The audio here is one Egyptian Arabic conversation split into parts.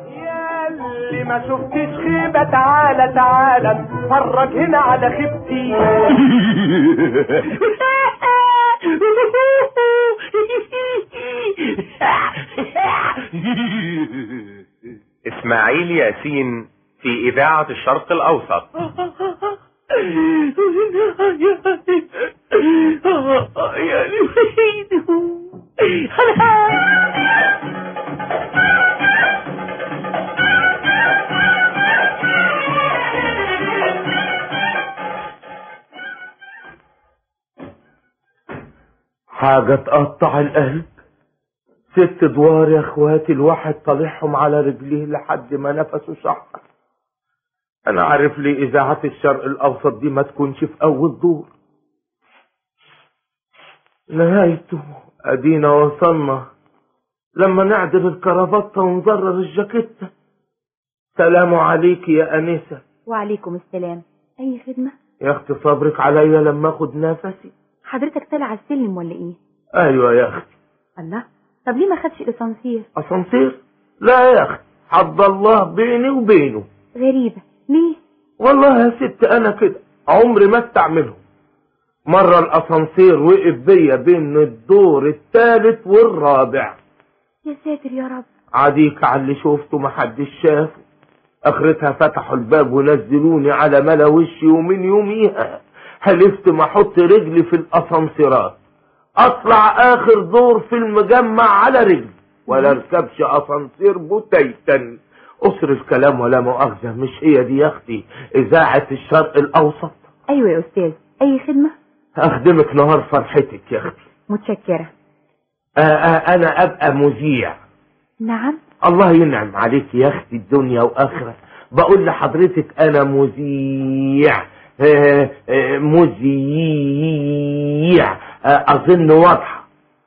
يا اللي ما شفتش خيبة تعالى تعالى اتفرج هنا على خيبتي اسماعيل ياسين في إذاعة الشرق الأوسط حاجة تقطع القلب ست ادوار يا اخواتي الواحد طالعهم على رجليه لحد ما نفسه شحر انا عارف ليه اذاعة الشرق الاوسط دي ما تكونش في اول دور نهايته ادينا وصلنا لما نعدل الكرافتة ونزرر الجاكيتة سلام عليك يا انسة وعليكم السلام اي خدمة يا اختي صبرك عليا لما اخد نفسي حضرتك طالع على السلم ولا ايه ايوه يا اختي الله طب ليه ما خدش الاسانسير اسانسير لا يا اختي حد الله بيني وبينه غريبة ليه والله يا ست انا كده عمري ما استعملهم مرة الاسانسير وقف بيا بين الدور الثالث والرابع يا ساتر يا رب عديك على اللي شوفته محدش شافه اخرتها فتحوا الباب ونزلوني على ملا وشي ومن يوميها حلفت ما احط رجلي في الاسانسيرات اطلع اخر دور في المجمع على رجلي ولا اركبش اسانسير بوتيتا اسر الكلام ولا مؤاخذة مش هي دي يا اختي اذاعة الشرق الاوسط ايوه يا استاذ اي خدمة اخدمك نهار فرحتك يا اختي متشكرة آآ آآ انا ابقى مذيع نعم الله ينعم عليك يا اختي الدنيا واخرة بقول لحضرتك انا مذيع آه، آه، مذيع آه، اظن واضحة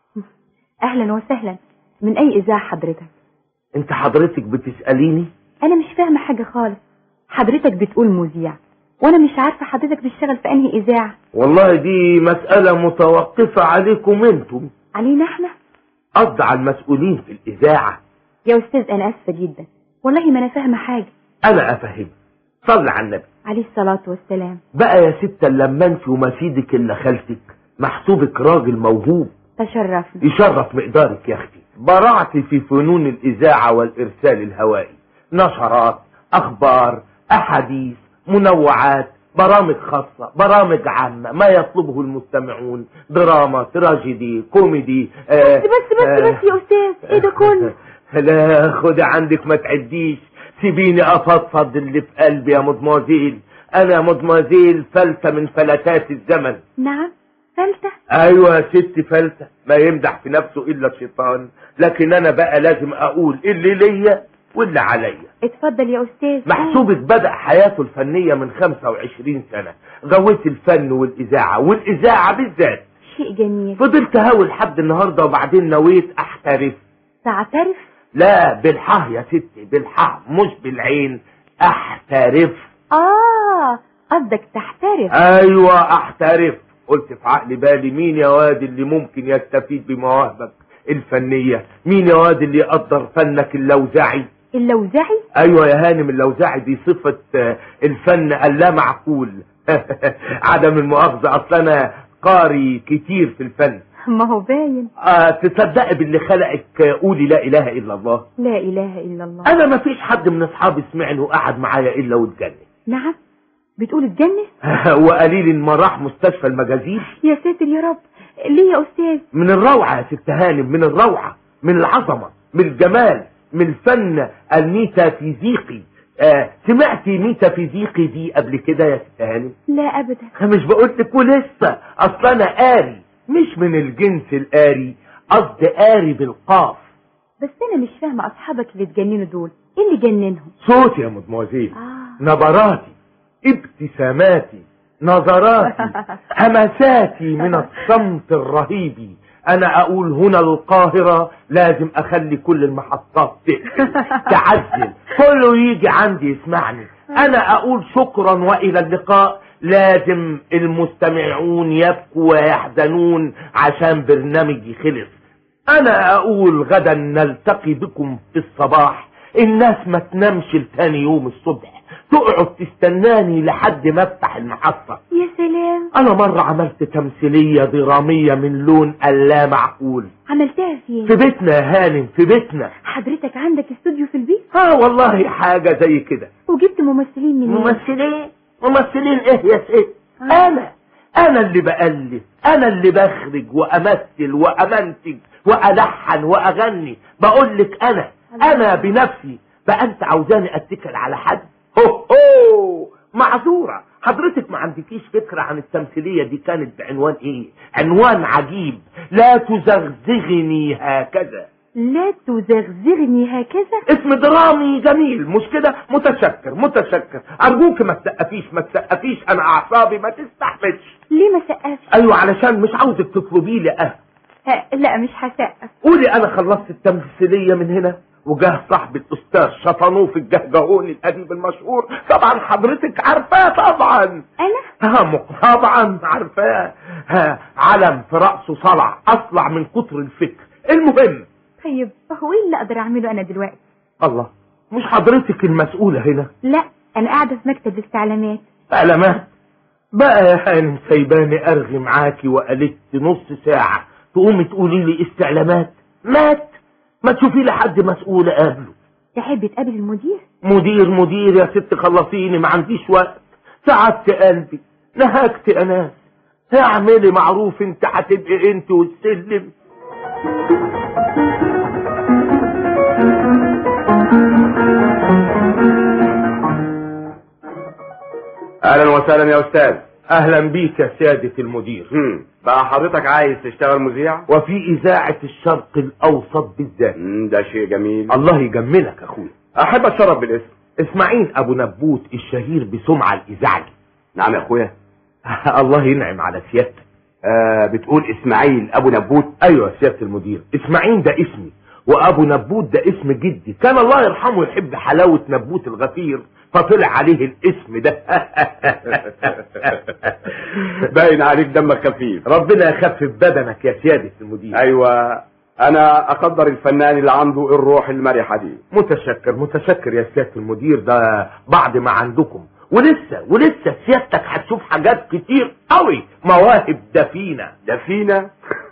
اهلا وسهلا من اي اذاعة حضرتك انت حضرتك بتسأليني انا مش فاهمة حاجة خالص حضرتك بتقول مذيع وانا مش عارفة حضرتك بتشتغل في انهي اذاعة والله دي مسألة متوقفة عليكم انتم علينا احنا قصد على المسؤولين في الاذاعة يا استاذ انا اسفة جدا والله ما انا فاهمة حاجة انا افهمك صل على النبي عليه الصلاة والسلام بقى يا ستة لما انت وما فيدك الا خالتك محسوبك راجل موهوب تشرفنا يشرف مقدارك يا اختي برعت في فنون الاذاعة والارسال الهوائي نشرات اخبار احاديث منوعات برامج خاصة برامج عامة ما يطلبه المستمعون دراما تراجيدي كوميدي آه بس بس بس بس يا استاذ ايه ده كله لا خدي عندك ما تعديش سيبيني افضفض اللي في قلبي يا مدموزيل انا مدموزيل فلتة من فلتات الزمن نعم فلتة ايوه يا ست فلتة ما يمدح في نفسه الا الشيطان لكن انا بقى لازم اقول اللي ليا واللي عليا اتفضل يا استاذ محسوبك بدأ حياته الفنية من 25 سنة غويت الفن والإذاعة والإذاعة بالذات شيء جميل فضلت هاول لحد النهاردة وبعدين نويت أحترف تعترف لا بالحاه يا ستي بالحاه مش بالعين أحترف اه قصدك تحترف أيوة أحترف قلت في عقل بالي مين يا واد اللي ممكن يستفيد بمواهبك الفنية مين يا واد اللي يقدر فنك اللوزعي اللوزعي ايوه يا هانم اللوزعي دي صفة آه، الفن اللا معقول عدم المؤاخذة اصل انا قاري كتير في الفن ما هو باين آه تصدقي باللي خلقك آه، قولي لا اله الا الله لا اله الا الله انا ما فيش حد من اصحابي سمع انه قعد معايا الا واتجنن نعم بتقول اتجنن وقليل ما راح مستشفى المجازين يا ساتر يا رب ليه يا استاذ من الروعة يا ست هانم من الروعة من العظمة من الجمال من الفن الميتافيزيقي آه سمعتي ميتافيزيقي دي قبل كده يا ست هانم لا ابدا مش بقول لك ولسه اصل انا قاري مش من الجنس القاري قصد قاري بالقاف بس انا مش فاهمه اصحابك اللي اتجننوا دول ايه اللي جننهم صوتي يا مدموزيل آه. نبراتي ابتساماتي نظراتي همساتي من الصمت الرهيب انا اقول هنا القاهرة لازم اخلي كل المحطات تقفل تعزل كله يجي عندي يسمعني انا اقول شكرا والى اللقاء لازم المستمعون يبكوا ويحزنون عشان برنامجي خلص انا اقول غدا نلتقي بكم في الصباح الناس ما تنامش لتاني يوم الصبح تقعد تستناني لحد ما افتح المحطة يا سلام انا مرة عملت تمثيلية درامية من لون اللا معقول عملتها فين في بيتنا يا هانم في بيتنا حضرتك عندك استوديو في البيت ها والله حاجة زي كده وجبت ممثلين منين ممثلين ممثلين ايه يا ست آه. انا انا اللي بألف انا اللي بخرج وامثل وامنتج والحن واغني بقول لك انا انا بنفسي بقى انت عاوزاني اتكل على حد هو هو معذورة حضرتك ما عندكيش فكرة عن التمثيلية دي كانت بعنوان ايه عنوان عجيب لا تزغزغني هكذا لا تزغزغني هكذا اسم درامي جميل مش كده متشكر متشكر ارجوك ما تسقفيش ما تسقفيش انا اعصابي ما تستحملش ليه ما سقفش ايوه علشان مش عاوزك تطلبي لي اه ها، لا مش هسقف قولي انا خلصت التمثيليه من هنا وجاه صاحب الاستاذ شطنوف الجهجهوني الاديب المشهور طبعا حضرتك عارفاه طبعا انا ها م- طبعا عارفاه ها علم في راسه صلع اصلع من كتر الفكر المهم طيب هو ايه اللي اقدر اعمله انا دلوقتي الله مش حضرتك المسؤوله هنا لا انا قاعده في مكتب الاستعلامات علامات بقى يا هانم سايباني ارغي معاكي وقالت نص ساعة تقومي تقولي لي استعلامات مات ما تشوفي لي حد مسؤول قبله تحب تقابل المدير مدير مدير يا ست خلصيني ما عنديش وقت سعدت قلبي نهكت اناس اعملي معروف انت هتبقي انت والسلم اهلا وسهلا يا استاذ اهلا بيك يا سيادة المدير هم. بقى حضرتك عايز تشتغل مذيع وفي اذاعة الشرق الاوسط بالذات مم، ده شيء جميل الله يجملك اخويا احب اتشرف بالاسم اسماعيل ابو نبوت الشهير بسمعة الاذاعي نعم يا اخويا الله ينعم على سيادتك آه بتقول اسماعيل ابو نبوت ايوه يا سيادة المدير اسماعيل ده اسمي وابو نبوت ده اسم جدي كان الله يرحمه يحب حلاوة نبوت الغفير فطلع عليه الاسم ده باين عليك دمك خفيف ربنا يخفف بدنك يا سيادة المدير ايوه انا اقدر الفنان اللي عنده الروح المرحه دي متشكر متشكر يا سيادة المدير ده بعد ما عندكم ولسه ولسه سيادتك هتشوف حاجات كتير قوي مواهب دفينة دفينه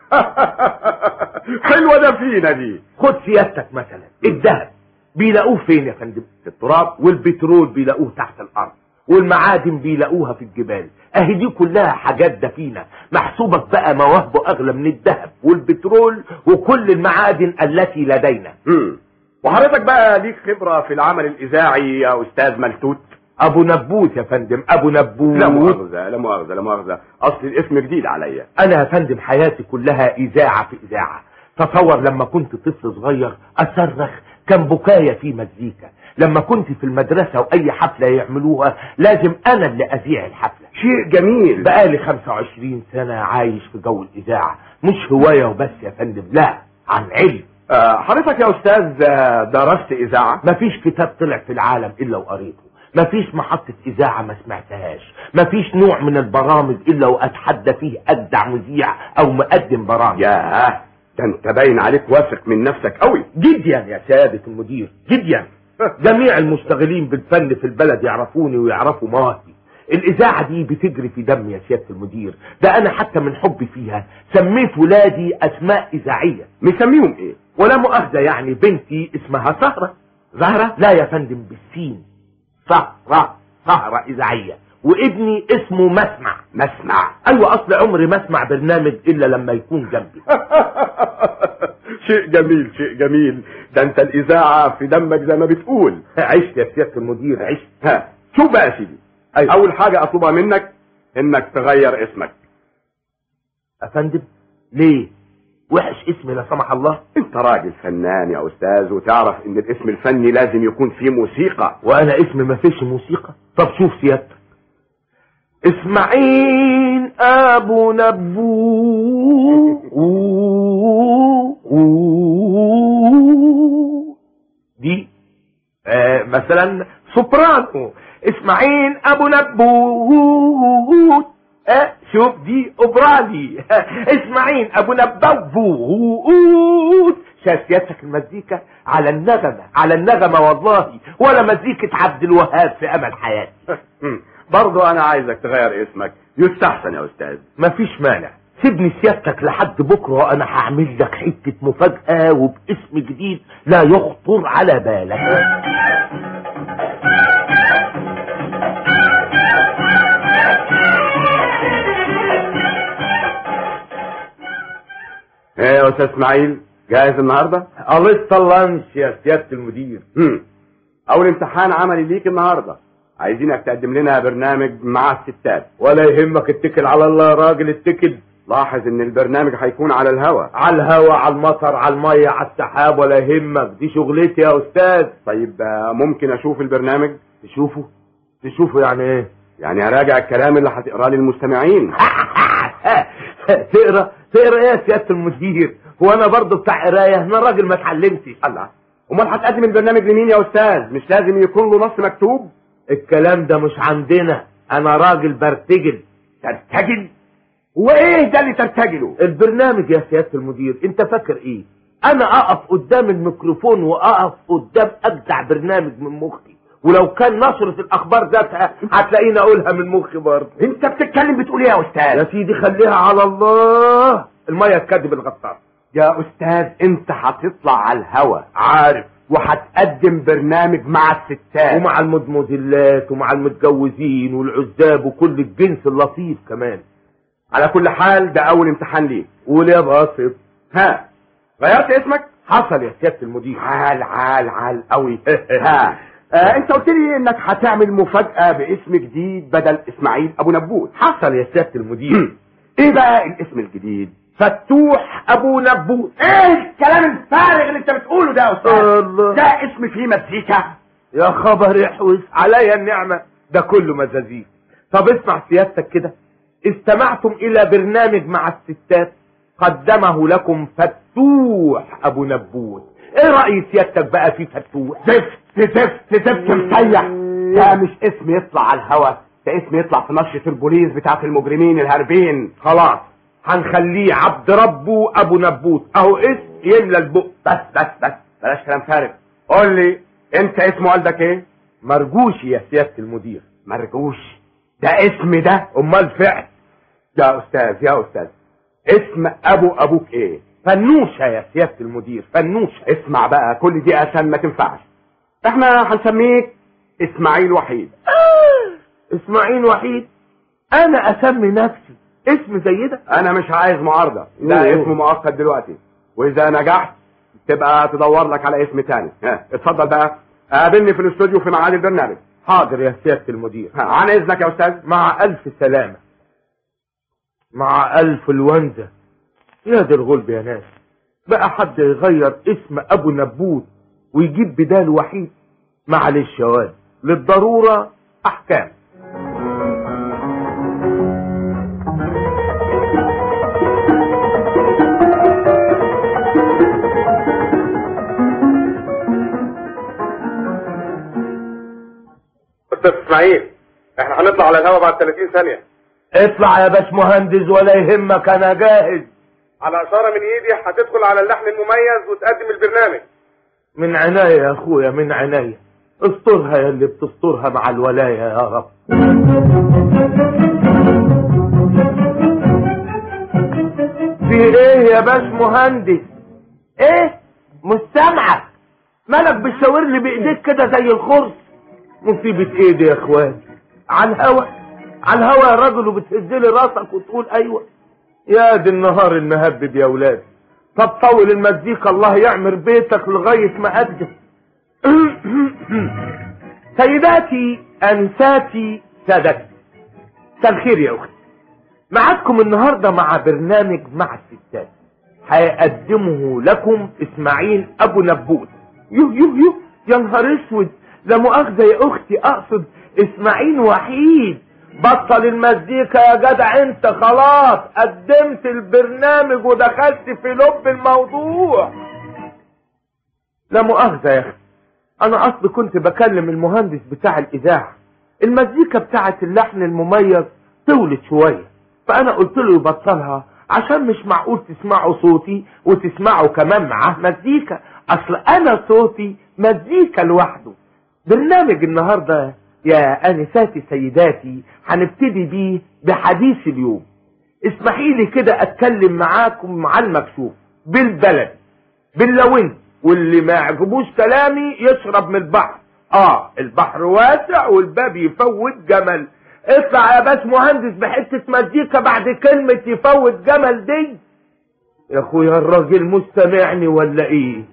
حلوه دفينه دي خد سيادتك مثلا الذهب بيلاقوه فين يا فندم في التراب والبترول بيلاقوه تحت الارض والمعادن بيلاقوها في الجبال اهي دي كلها حاجات دفينة محسوبك بقى مواهبه اغلى من الذهب والبترول وكل المعادن التي لدينا هم. وحضرتك بقى ليك خبره في العمل الاذاعي يا استاذ ملتوت ابو نبوت يا فندم ابو نبوت لا مؤاخذه لا مؤاخذه لا مؤاخذه اصل الاسم جديد عليا انا يا فندم حياتي كلها اذاعة في اذاعة تصور لما كنت طفل صغير اصرخ كان بكايا في مزيكا لما كنت في المدرسة واي حفلة يعملوها لازم انا اللي اذيع الحفلة شيء جميل بقالي 25 سنة عايش في جو الاذاعة مش هواية وبس يا فندم لا عن علم آه، حضرتك يا استاذ آه، درست اذاعه مفيش كتاب طلع في العالم الا وقريته مفيش محطة اذاعة ما سمعتهاش مفيش نوع من البرامج الا واتحدى فيه ابدع مذيع او مقدم برامج ياه ده انت باين عليك واثق من نفسك قوي جدا يا سيادة المدير جدا جميع المشتغلين بالفن في البلد يعرفوني ويعرفوا مواهبي الإذاعة دي بتجري في دمي يا سيادة المدير ده أنا حتى من حبي فيها سميت ولادي أسماء إذاعية مسميهم ايه ولا مؤاخذة يعني بنتي اسمها سهرة زهرة لا يا فندم بالسين سهرة سهرة إذاعية وابني اسمه مسمع مسمع أيوة أصل عمري ما اسمع برنامج إلا لما يكون جنبي شيء جميل شيء جميل ده انت الاذاعه في دمك زي ما بتقول عشت يا سيادة المدير عشت ها شوف بقى يا سيدي أيوة. اول حاجه اطلبها منك انك تغير اسمك أفندم ليه وحش اسمي لا سمح الله انت راجل فنان يا استاذ وتعرف ان الاسم الفني لازم يكون فيه موسيقى وانا اسمي ما فيش موسيقى طب شوف سيادتك اسماعيل ابو نبو دي آه مثلا سوبرانو اسماعيل ابو نبوت آه شوف دي اوبرالي اسماعيل ابو نبوت شايف سيادتك المزيكا على النغمة على النغمة والله ولا مزيكة عبد الوهاب في امل حياتي برضه انا عايزك تغير اسمك يستحسن يا استاذ مفيش مانع سيبني سيادتك لحد بكرة وانا هعمل لك حتة مفاجأة وباسم جديد لا يخطر على بالك ايه يا استاذ اسماعيل جاهز النهارده قلصت اللانش يا سيادة المدير مم. اول امتحان عملي ليك النهارده عايزينك تقدم لنا برنامج مع الستات ولا يهمك اتكل على الله يا راجل اتكل لاحظ ان البرنامج هيكون على الهوا على الهوا على المطر على المية على السحاب ولا يهمك دي شغلتي يا استاذ طيب آه، ممكن اشوف البرنامج تشوفه تشوفه يعني ايه يعني هراجع الكلام اللي هتقراه للمستمعين تقرا تقرا ايه يا سياده المدير هو انا برضه بتاع قرايه انا راجل ما اتعلمتش الله امال هتقدم البرنامج لمين يا استاذ مش لازم يكون له نص مكتوب الكلام ده مش عندنا انا راجل برتجل ترتجل وايه ده اللي ترتجله البرنامج يا سياده المدير انت فاكر ايه انا اقف قدام الميكروفون واقف قدام اجدع برنامج من مخي ولو كان نشرة الاخبار ذاتها هتلاقيني اقولها من مخي برضه انت بتتكلم بتقول ايه يا يا استاذ سيدي خليها على الله الميه تكذب الغطاس يا استاذ انت هتطلع على الهوا عارف وهتقدم برنامج مع الستات ومع المدمزلات ومع المتجوزين والعزاب وكل الجنس اللطيف كمان على كل حال ده اول امتحان ليك قول يا باسط ها غيرت اسمك حصل يا سياده المدير عال عال عال قوي ها آه انت قلت لي انك هتعمل مفاجأة باسم جديد بدل اسماعيل ابو نبوت حصل يا سياده المدير ايه بقى الاسم الجديد فتوح ابو نبوت ايه الكلام الفارغ اللي انت بتقوله ده يا استاذ الله. ده اسم فيه مزيكا يا خبر احوس عليا النعمة ده كله مزازيك طب اسمع سيادتك كده استمعتم الى برنامج مع الستات قدمه لكم فتوح ابو نبوت ايه رأي سيادتك بقى في فتوح زفت زفت زفت مسيح ده مش اسم يطلع على الهوا ده اسم يطلع في نشرة البوليس بتاعت المجرمين الهاربين خلاص هنخليه عبد ربه ابو نبوت اهو اسم يملى البق بس بس بس بلاش كلام فارغ قول لي انت اسم والدك ايه مرجوشي يا سيادة المدير مرجوش ده اسم ده امال فعل يا استاذ يا استاذ اسم ابو ابوك ايه فنوشة يا سيادة المدير فنوشة اسمع بقى كل دي اسام ما تنفعش احنا هنسميك اسماعيل وحيد اسماعيل وحيد انا اسمي نفسي اسم زي ده انا مش عايز معارضة ده أوه. اسم مؤقت دلوقتي واذا نجحت تبقى تدور لك على اسم تاني ها اتفضل بقى قابلني في الاستوديو في ميعاد البرنامج حاضر يا سيادة المدير ها، عن اذنك يا استاذ مع ألف سلامة مع ألف الونزة يا دي الغلب يا ناس بقى حد يغير اسم أبو نبوت ويجيب بدال وحيد معلش يا واد للضرورة أحكام استاذ اسماعيل احنا هنطلع على الهواء بعد 30 ثانية اطلع يا باش مهندس ولا يهمك أنا جاهز على اشارة من ايدي هتدخل على اللحن المميز وتقدم البرنامج من عناية يا أخويا من عناية استرها يا اللي بتسترها مع الولاية يا رب في ايه يا باش مهندس ايه مش سامعك مالك بتشاور لي بايديك كده زي الخرس مصيبة ايه دي يا اخوان على الهوا على الهوا يا راجل وبتهز لي راسك وتقول ايوه يا دي النهار المهبب يا ولاد طب طول المزيكا الله يعمر بيتك لغاية ما أقدم سيداتي أنساتي سادتي مساء الخير يا أختي معاكم النهاردة مع برنامج مع الستات هيقدمه لكم إسماعيل أبو نبوت يو يو يو يا نهار اسود لا مؤاخذة يا أختي أقصد إسماعيل وحيد بطل المزيكا يا جدع انت خلاص قدمت البرنامج ودخلت في لب الموضوع لا مؤاخذة يا اخي انا اصلي كنت بكلم المهندس بتاع الاذاعة المزيكا بتاعت اللحن المميز طولت شوية فانا قلت له يبطلها عشان مش معقول تسمعوا صوتي وتسمعوا كمان معاه مزيكا اصل انا صوتي مزيكا لوحده برنامج النهاردة يا انساتي سيداتي هنبتدي بيه بحديث اليوم اسمحي لي كده اتكلم معاكم مع المكشوف بالبلد باللون واللي ما يعجبوش كلامي يشرب من البحر اه البحر واسع والباب يفوت جمل اطلع يا باش مهندس بحتة مزيكا بعد كلمة يفوت جمل دي يا اخويا الراجل مستمعني ولا ايه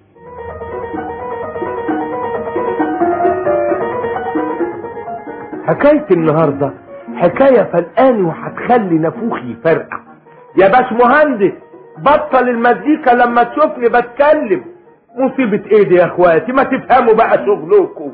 حكاية النهاردة حكاية فلقاني وهتخلي نافوخي يفرقع يا باش مهندس بطل المزيكا لما تشوفني بتكلم مصيبة ايه دي يا اخواتي ما تفهموا بقى شغلكم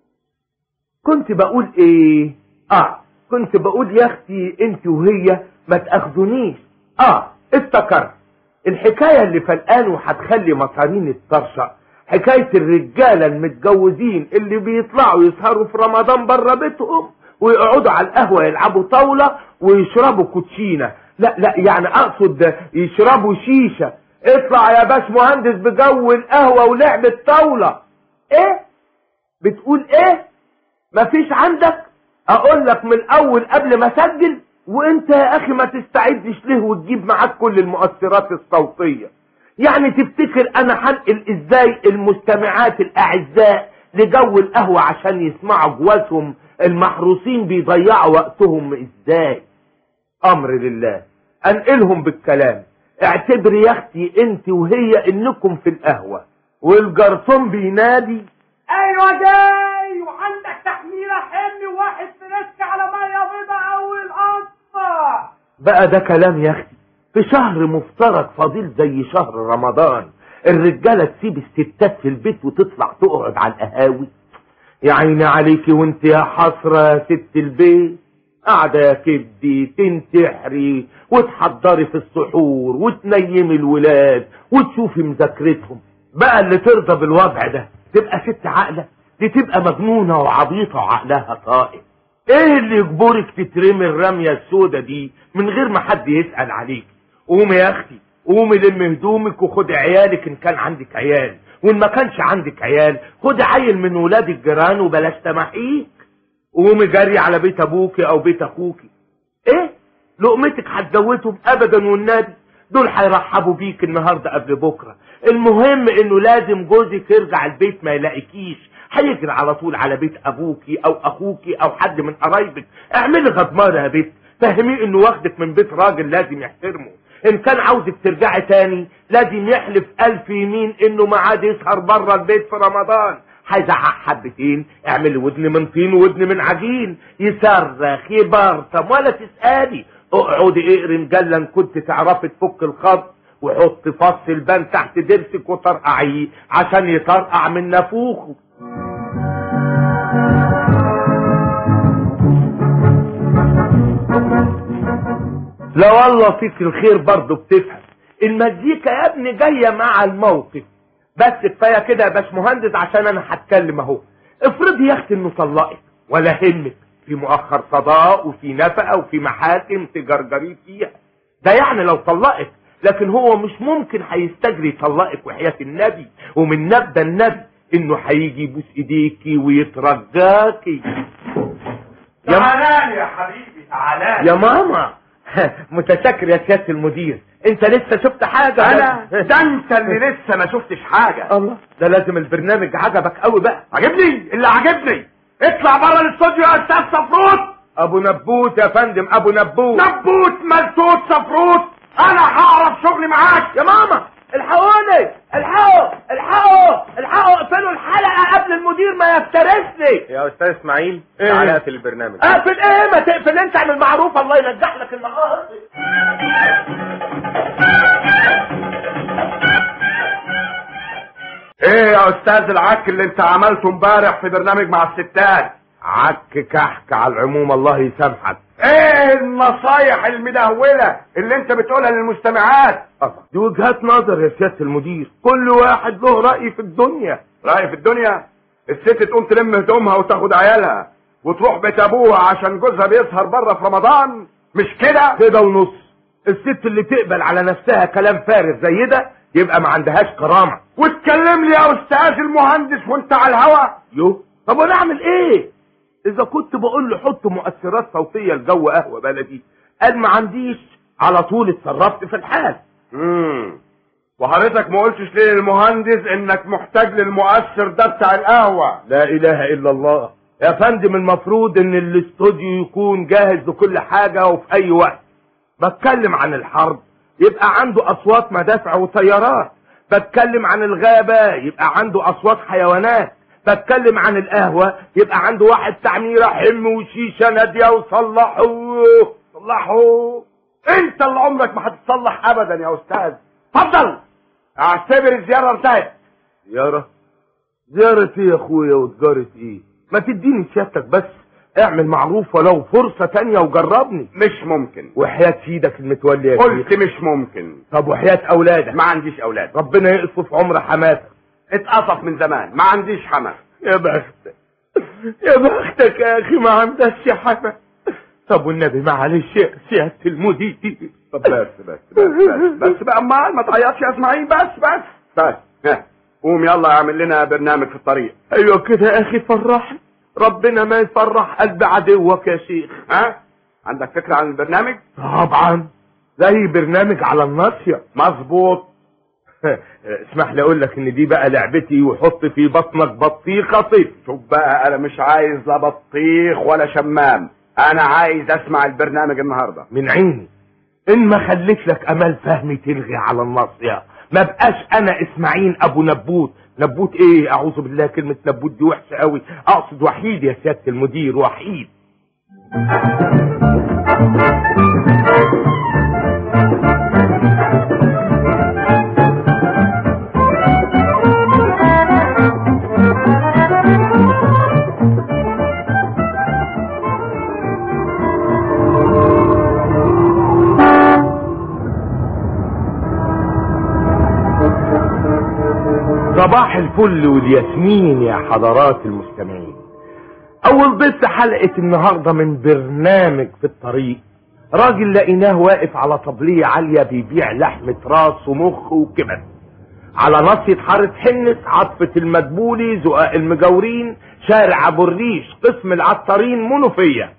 كنت بقول ايه اه كنت بقول يا اختي انت وهي ما تاخذونيش اه افتكرت الحكاية اللي فلقان وهتخلي مصارين الطرشة حكاية الرجالة المتجوزين اللي بيطلعوا يسهروا في رمضان بره بيتهم ويقعدوا على القهوة يلعبوا طاولة ويشربوا كوتشينة لا لا يعني اقصد يشربوا شيشة اطلع يا باش مهندس بجو القهوة ولعب الطاولة ايه بتقول ايه مفيش عندك اقول لك من الاول قبل ما اسجل وانت يا اخي ما تستعدش ليه وتجيب معاك كل المؤثرات الصوتية يعني تفتكر انا هنقل ازاي المستمعات الاعزاء لجو القهوة عشان يسمعوا جوازهم المحروسين بيضيعوا وقتهم ازاي امر لله انقلهم بالكلام اعتبري يا اختي انت وهي انكم في القهوة والجرسون بينادي ايوه جاي وعندك تحميله حمل وواحد فريسك على ميه بيضاء اول قطه بقى ده كلام يا اختي في شهر مفترض فضيل زي شهر رمضان الرجالة تسيب الستات في البيت وتطلع تقعد على القهاوي يا عيني عليكي وانت يا حسرة يا ست البيت قاعدة يا كبدي تنتحري وتحضري في السحور وتنيمي الولاد وتشوفي مذاكرتهم بقى اللي ترضى بالوضع ده تبقى ست عاقلة دي تبقى مجنونة وعبيطة وعقلها طائر ايه اللي يجبرك تترمي الرمية السودة دي من غير ما حد يسأل عليك قومي يا اختي قومي لم هدومك وخدي عيالك ان كان عندك عيال وان ما كانش عندك عيال خدي عيل من ولاد الجيران وبلاش تمحيك قومي جري على بيت ابوكي او بيت اخوكي ايه لقمتك هتزودهم ابدا والنبي دول هيرحبوا بيك النهارده قبل بكره المهم انه لازم جوزك يرجع البيت ما يلاقيكيش هيجري على طول على بيت ابوكي او اخوكي او حد من قرايبك اعملي غضمانه يا بيت فهميه انه واخدك من بيت راجل لازم يحترمه ان كان عاوزك ترجعي تاني لازم يحلف الف يمين انه ما عاد يسهر بره البيت في رمضان هيزعق حبتين اعمل ودن من طين ودن من عجين يصرخ يبرطم ولا تسألي اقعدي اقري مجلة ان كنت تعرفي تفك الخط وحط فص البان تحت ضرسك وطرقعيه عشان يطرقع من نافوخه لا والله فيك الخير برضه بتفهم المزيكا يا ابني جاية مع الموقف بس كفاية كده يا باش مهندس عشان انا هتكلم اهو افرضي يا اختي انه طلقك ولا همك في مؤخر صداق وفي نفقة وفي محاكم تجرجريه فيها ده يعني لو طلقك لكن هو مش ممكن هيستجري يطلقك وحياة النبي ومن نبدا النبي انه هيجي يبوس ايديكي ويترجاكي يا تعالى يا حبيبي تعالى يا ماما متشكر يا سيادة المدير انت لسه شفت حاجة انا ده انت اللي لسه ما شفتش حاجة الله ده لازم البرنامج عجبك قوي بقى عجبني اللي عجبني اطلع بره الاستوديو يا استاذ صفروت ابو نبوت يا فندم ابو نبوت نبوت ملتوت صفروت انا هعرف شغلي معاك يا ماما الحقوني الحقوا الحقوا الحقوا اقفلوا الحلقة قبل المدير ما يفترسني يا استاذ اسماعيل إيه؟ تعالى اقفل البرنامج اقفل ايه ما تقفل انت اعمل معروف الله ينجح لك النهار ايه يا استاذ العك اللي انت عملته امبارح في برنامج مع الستات عك كحك على العموم الله يسامحك ايه النصايح المدهولة اللي انت بتقولها للمستمعات دي وجهات نظر يا سيادة المدير كل واحد له رأي في الدنيا رأي في الدنيا الست تقوم تلم هدومها وتاخد عيالها وتروح بيت ابوها عشان جوزها بيسهر بره في رمضان مش كده كده ونص الست اللي تقبل على نفسها كلام فارغ زي ده يبقى ما عندهاش كرامه وتكلم لي يا استاذ المهندس وانت على الهوا يو طب وانا اعمل ايه اذا كنت بقول له حط مؤثرات صوتيه لجو قهوه بلدي قال ما عنديش على طول اتصرفت في الحال امم وحضرتك ما قلتش ليه للمهندس انك محتاج للمؤثر ده بتاع القهوه لا اله الا الله يا فندم المفروض ان الاستوديو يكون جاهز لكل حاجه وفي اي وقت بتكلم عن الحرب يبقى عنده اصوات مدافع وطيارات بتكلم عن الغابه يبقى عنده اصوات حيوانات بتكلم عن القهوه يبقى عنده واحد تعميره حم وشيشه ناديه وصلحوا صلحوا انت اللي عمرك ما هتتصلح ابدا يا استاذ اتفضل اعتبر الزياره انتهت زياره زياره ايه يا اخويا وتجاره ايه ما تديني سيادتك بس اعمل معروف ولو فرصه تانية وجربني مش ممكن وحياة سيدك المتولي يا شيخ قلت مش ممكن طب وحياة اولادك ما عنديش اولاد ربنا يقصف عمر حماتك اتقصف من زمان ما عنديش حما يا بختك يا بختك يا اخي ما عندكش حما طب والنبي معلش يا سيادة المدير طب بس بس بس بس, بس بقى امال ما تعيطش يا اسماعيل بس بس بس ها قوم يلا اعمل لنا برنامج في الطريق ايوه كده يا اخي فرحني ربنا ما يفرح قلب عدوك يا شيخ ها عندك فكره عن البرنامج طبعا زي برنامج على الناصية مظبوط اسمح لي اقول لك ان دي بقى لعبتي وحط في بطنك بطيخه طيف شوف بقى انا مش عايز لا بطيخ ولا شمام انا عايز اسمع البرنامج النهارده من عيني ان ما خليت لك امل فهمي تلغي على الناصية ما بقاش انا اسماعيل ابو نبوت نبوت ايه اعوذ بالله كلمة نبوت دي وحشة قوي اقصد وحيد يا سيادة المدير وحيد صباح الفل والياسمين يا حضرات المستمعين اول ضيف حلقة النهاردة من برنامج في الطريق راجل لقيناه واقف على طبلية عالية بيبيع لحمة راس ومخ وكبد على ناصية حارة حنس عطفة المدبولي زقاق المجاورين شارع ابو الريش قسم العطارين منوفية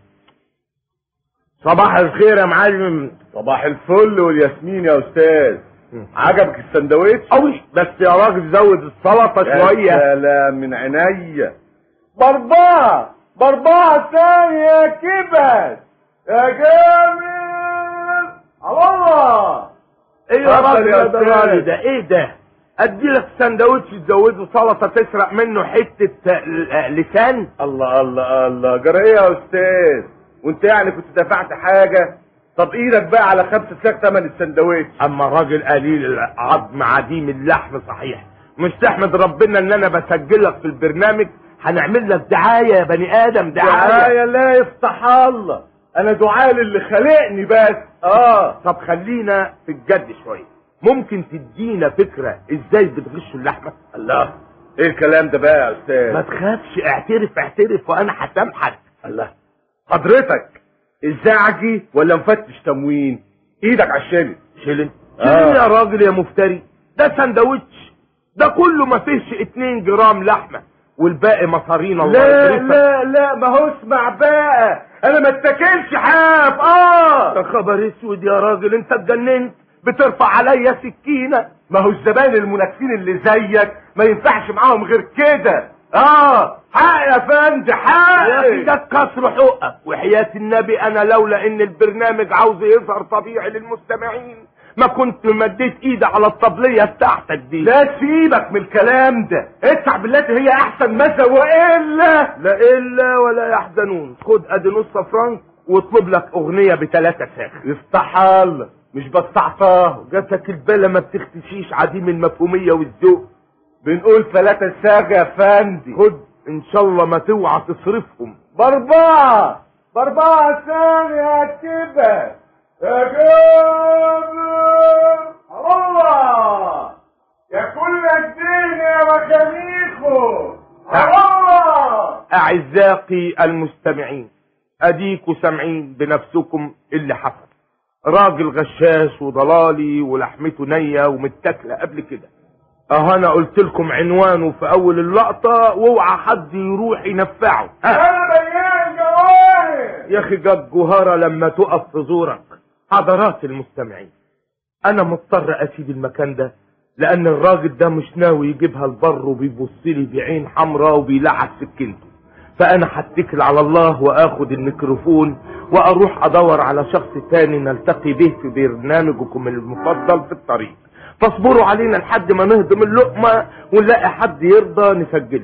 صباح الخير يا معلم صباح الفل والياسمين يا استاذ عجبك السندوتش قوي بس يا راجل زود السلطة شوية سلام من عينيا بربعة بربعة ثانية يا كبد يا جامد الله ايه يا اتفضل راجل يا يا درالي أستاذ. ده ايه ده اديلك سندوتش تزوده سلطة تسرق منه حتة آه، لسان الله الله الله جرى ايه يا استاذ وانت يعني كنت دفعت حاجة طب ايدك بقى على خمسة ساق تمن السندوتش اما راجل قليل العظم عديم اللحم صحيح مش تحمد ربنا ان انا بسجلك في البرنامج هنعمل لك دعاية يا بني ادم دعاية دعاية لا يفتح الله انا دعاء اللي خلقني بس اه طب خلينا في الجد شوية ممكن تدينا فكرة ازاي بتغشوا اللحمة الله ايه الكلام ده بقى يا ما استاذ تخافش اعترف اعترف وانا هسامحك الله حضرتك الزعجي ولا مفتش تموين ايدك على الشلل شيلن آه. شيلن يا راجل يا مفتري ده سندوتش ده كله ما فيهش 2 جرام لحمة والباقي مصارين الله لا يصرفك. لا لا ما هو اسمع بقى انا ما اتاكلش حاف يا اه خبر اسود يا راجل انت اتجننت بترفع عليا سكينة ما هو الزباين المنافسين اللي زيك ما ينفعش معاهم غير كده اه حق يا فندم حق يا اخي ده كسر حقك وحياة النبي انا لولا ان البرنامج عاوز يظهر طبيعي للمستمعين ما كنت مديت ايدي على الطبلية بتاعتك دي لا سيبك من الكلام ده ادفع بالتي هي احسن مثل والا لا الا ولا يحزنون خد ادي نص فرنك واطلب لك اغنية بتلاتة ساخ يفتح الله مش بستعطاه جاتك البالة ما بتختشيش عديم المفهومية والذوق بنقول ثلاثة ساغ يا فندي خد ان شاء الله ما توعى تصرفهم باربعة باربعة ثانية كده يا جابر الله يا كل الدين يا مخانيخو الله اعزائي المستمعين اديكوا سامعين بنفسكم اللي حصل راجل غشاش وضلالي ولحمته نية ومتاكلة قبل كده اه انا قلت لكم عنوانه في اول اللقطة واوعى حد يروح ينفعه ها. انا بيان جواهر يا اخي جت جوهرة لما تقف في زورك حضرات المستمعين انا مضطر اسيب المكان ده لان الراجل ده مش ناوي يجيبها البر وبيبص لي بعين حمراء وبيلعب سكينته فانا هتكل على الله واخد الميكروفون واروح ادور على شخص تاني نلتقي به في برنامجكم المفضل في الطريق فاصبروا علينا لحد ما نهضم اللقمة ونلاقي حد يرضى نسجله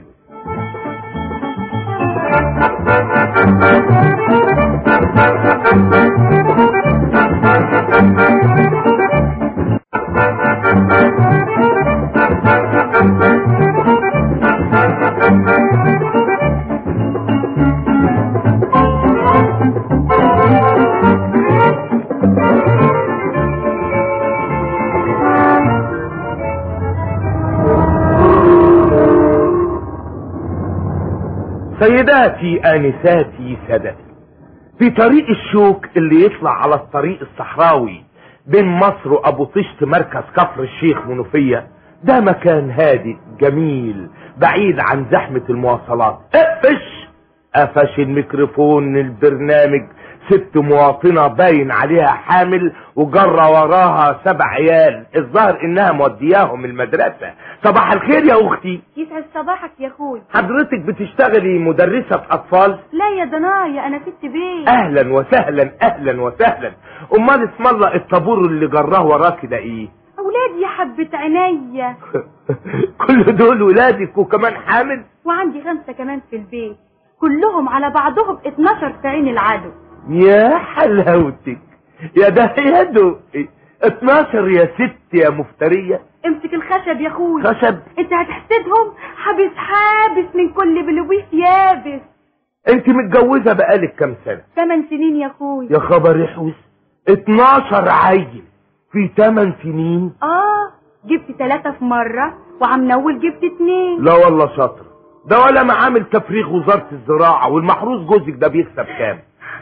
سيداتي آنساتي سادتي في طريق الشوك اللي يطلع على الطريق الصحراوي بين مصر وابو طشت مركز كفر الشيخ منوفية ده مكان هادئ جميل بعيد عن زحمة المواصلات اقفش قفش الميكروفون البرنامج ست مواطنة باين عليها حامل وجرى وراها سبع عيال الظاهر انها مودياهم المدرسة صباح الخير يا اختي يسعد صباحك يا اخوي حضرتك بتشتغلي مدرسة اطفال لا يا ضنايا انا ست بيت اهلا وسهلا اهلا وسهلا امال اسم الله الطابور اللي جراه وراك ده ايه اولادي يا حبة عينيا كل دول ولادك وكمان حامل وعندي خمسة كمان في البيت كلهم على بعضهم 12 في عين العدو يا حلاوتك يا ده يا دقي 12 يا ست يا مفترية امسك الخشب يا اخوي خشب انت هتحسدهم حابس حابس من كل بلويس يابس انت متجوزة بقالك كام سنة ثمان سنين يا اخوي يا خبر يحوس 12 عيل في 8 سنين اه جبت ثلاثة في مرة وعم نول جبت اتنين لا والله شاطر ده ولا معامل تفريغ وزارة الزراعة والمحروس جوزك ده بيكسب كام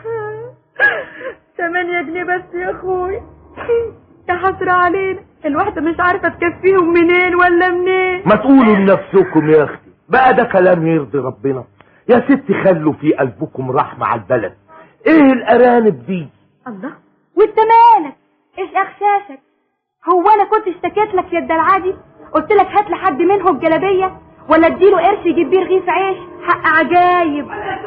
ثمانية جنيه بس يا اخوي يا حسرة علينا الواحدة مش عارفة تكفيهم منين ولا منين ما تقولوا لنفسكم يا اختي بقى ده كلام يرضي ربنا يا ست خلوا في قلبكم رحمة على البلد ايه الارانب دي الله وانت مالك ايش اخشاشك هو انا كنت اشتكيت لك يا الدلعادي قلت لك هات لحد منهم جلابيه ولا اديله قرش يجيب بيه رغيف عيش حق عجايب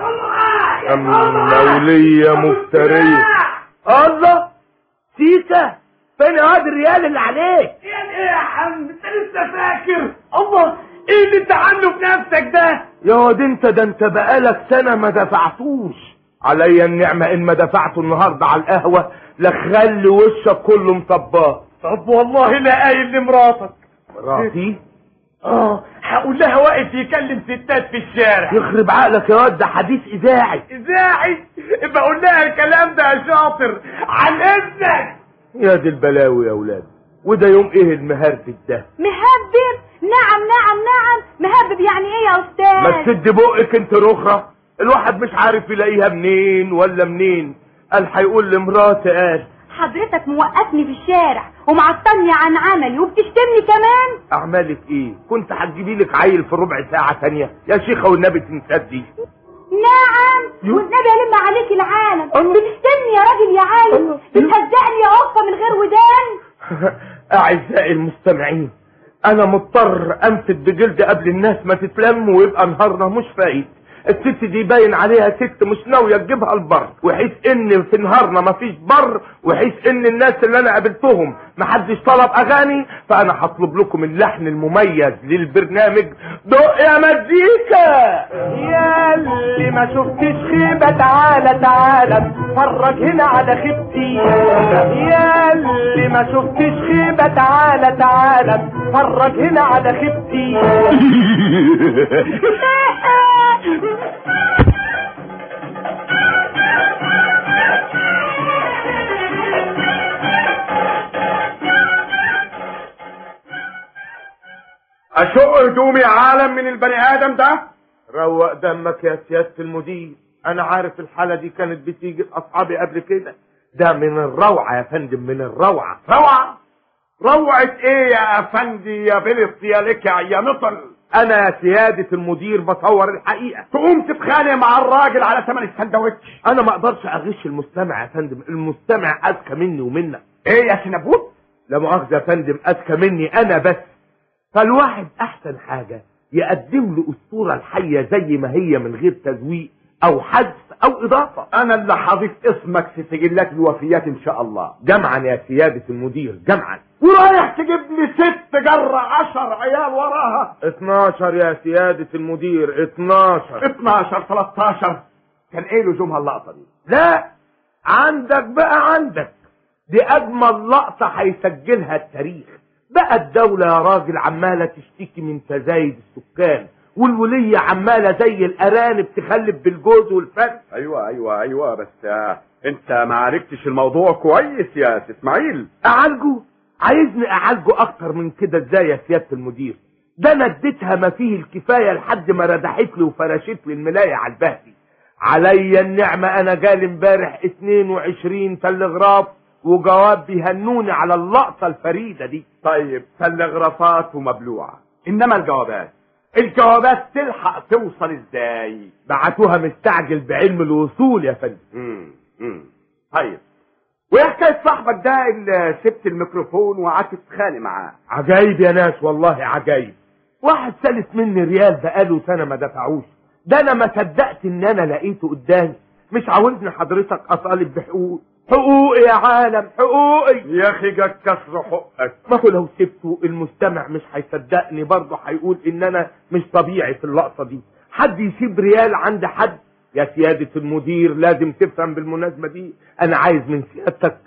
أما ولية مفترية الله سيكا فين هذا الريال اللي عليك يعني ايه يا حمد انت لسه فاكر الله ايه اللي انت عامله في نفسك ده يا واد انت ده انت بقالك سنة ما دفعتوش عليا النعمة ان ما دفعته النهاردة على القهوة لخلي وشك كله مطباه طب والله لا قايل لمراتك راسي اه هقول لها واقف يكلم ستات في الشارع يخرب عقلك يا واد ده حديث اذاعي اذاعي بقول لها الكلام ده يا شاطر عن اذنك يا دي البلاوي يا اولاد وده يوم ايه المهرتك ده مهبب نعم نعم نعم مهبب يعني ايه يا ما استاذ تسد بقك انت رخرة الواحد مش عارف يلاقيها منين ولا منين قال هيقول لمراتي قال حضرتك موقفني في الشارع ومعطلني عن عملي وبتشتمني كمان اعمالك ايه كنت هتجيبي لك عيل في ربع ساعة تانية يا شيخة والنبي تنسدي نعم يو. والنبي ألم عليك العالم الله. بتشتمني يا راجل يا عايل الله. يو. بتهزقني يا قفة من غير ودان اعزائي المستمعين انا مضطر انفد بجلد قبل الناس ما تتلم ويبقى نهارنا مش فايت الست دي باين عليها ست مش ناوية تجيبها البر وحيث ان في نهارنا مفيش بر وحيث ان الناس اللي انا قابلتهم محدش طلب اغاني فانا هطلب لكم اللحن المميز للبرنامج دق يا مزيكا يا اللي ما شفتش خيبة تعالى تعالى اتفرج هنا على خيبتي يا اللي ما شفتش خيبة تعالى تعالى اتفرج هنا على خيبتي اشق هدومي عالم من البني ادم ده روق دمك يا سيادة المدير انا عارف الحالة دي كانت بتيجي لاصحابي قبل كده ده من الروعة يا فندم من الروعة روعة روعة ايه يا افندي يا بلط يا لكع يا نطل انا يا سيادة المدير بصور الحقيقة تقوم تتخانق مع الراجل على ثمن السندوتش انا ما اقدرش اغش المستمع يا فندم المستمع اذكى مني ومنك ايه يا سنبوت لا مؤاخذة يا فندم اذكى مني انا بس فالواحد احسن حاجة يقدم له الصورة الحية زي ما هي من غير تزويق او حذف او اضافة انا اللي حاضيف اسمك في سجلات الوفيات ان شاء الله جمعا يا سيادة المدير جمعا ورايح تجيب لي ست جرة عشر عيال وراها 12 يا سيادة المدير 12 12 13 كان ايه لزومها اللقطة دي لا عندك بقى عندك دي اجمل لقطة هيسجلها التاريخ بقى الدولة يا راجل عمالة تشتكي من تزايد السكان والولية عمالة زي الارانب تخلف بالجوز والفرد ايوه ايوه ايوه بس آه، انت ما عرفتش الموضوع كويس يا سي اسماعيل اعالجه عايزني اعالجه اكتر من كده ازاي يا سيادة المدير ده انا اديتها ما فيه الكفاية لحد ما ردحت لي وفرشت لي الملاية على البهدي عليا النعمة انا جالي امبارح 22 تلغراف وجواب بيهنوني على اللقطة الفريدة دي طيب تلغرافات ومبلوعة انما الجوابات الجوابات تلحق توصل ازاي بعتوها مستعجل بعلم الوصول يا فندم امم امم طيب وايه حكايه صاحبك ده اللي سبت الميكروفون وقعدت تتخانق معاه عجايب يا ناس والله عجايب واحد سلف مني ريال بقاله سنة ما دفعوش ده انا ما صدقت ان انا لقيته قدامي مش عاوزني حضرتك اطالب بحقوق حقوقي يا عالم حقوقي يا اخي جاك كسر حقك ما هو لو سبته المستمع مش هيصدقني برضه هيقول ان انا مش طبيعي في اللقطة دي حد يسيب ريال عند حد يا سيادة المدير لازم تفهم بالمناسبة دي انا عايز من سيادتك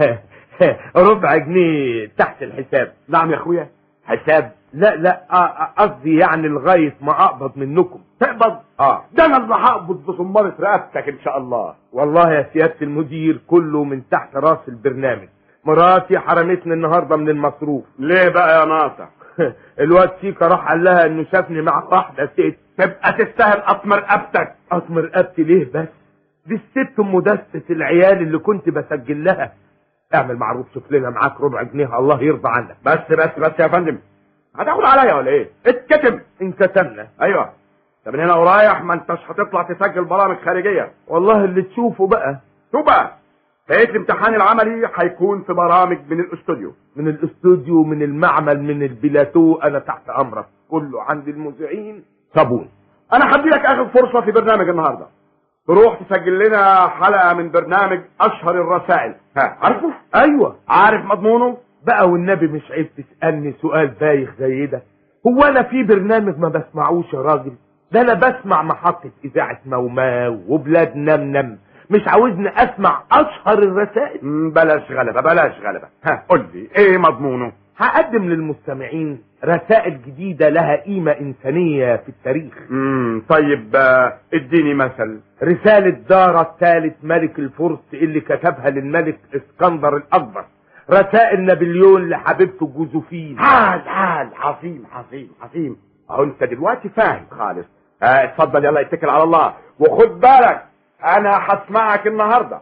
ربع جنيه تحت الحساب نعم يا اخويا حساب لا لا آه، آه، قصدي يعني لغاية ما اقبض منكم تقبض اه ده انا اللي هقبض بصمارة رقبتك ان شاء الله والله يا سيادة المدير كله من تحت راس البرنامج مراتي حرمتني النهاردة من المصروف ليه بقى يا ناصح الواد سيكا راح قال لها انه شافني مع واحدة ست تبقى تستاهل قطم رقبتك اطم رقبتي ليه بس دي الست ام دسة العيال اللي كنت بسجل لها اعمل معروف شوف لنا معاك ربع جنيه الله يرضى عنك بس بس بس يا فندم هتاخد عليا ولا ايه اتكتم انكتمنا ايوه طب من هنا ورايح ما انتش هتطلع تسجل برامج خارجيه والله اللي تشوفه بقى شوف بقى بقيت الامتحان العملي هيكون في برامج من الاستوديو من الاستوديو من المعمل من البلاتو انا تحت امرك كله عند المذيعين صابون انا هدي لك اخر فرصه في برنامج النهارده تروح تسجل لنا حلقه من برنامج اشهر الرسائل ها عارفه ايوه عارف مضمونه بقى والنبي مش عيب تسألني سؤال بايخ زي ده هو انا في برنامج ما بسمعوش يا راجل ده انا بسمع محطة اذاعة موماو وبلاد نمنم مش عاوزني اسمع اشهر الرسائل مم، بلاش غلبه بلاش غلبه ها قول لي ايه مضمونه هقدم للمستمعين رسائل جديدة لها قيمة انسانية في التاريخ امم طيب آه، اديني مثل رسالة دارة الثالث ملك الفرس اللي كتبها للملك اسكندر الاكبر رسائل نابليون لحبيبته جوزوفين عال عال عظيم عظيم عظيم اهو انت دلوقتي فاهم خالص آه، اتفضل يلا اتكل على الله وخد بالك انا هسمعك النهارده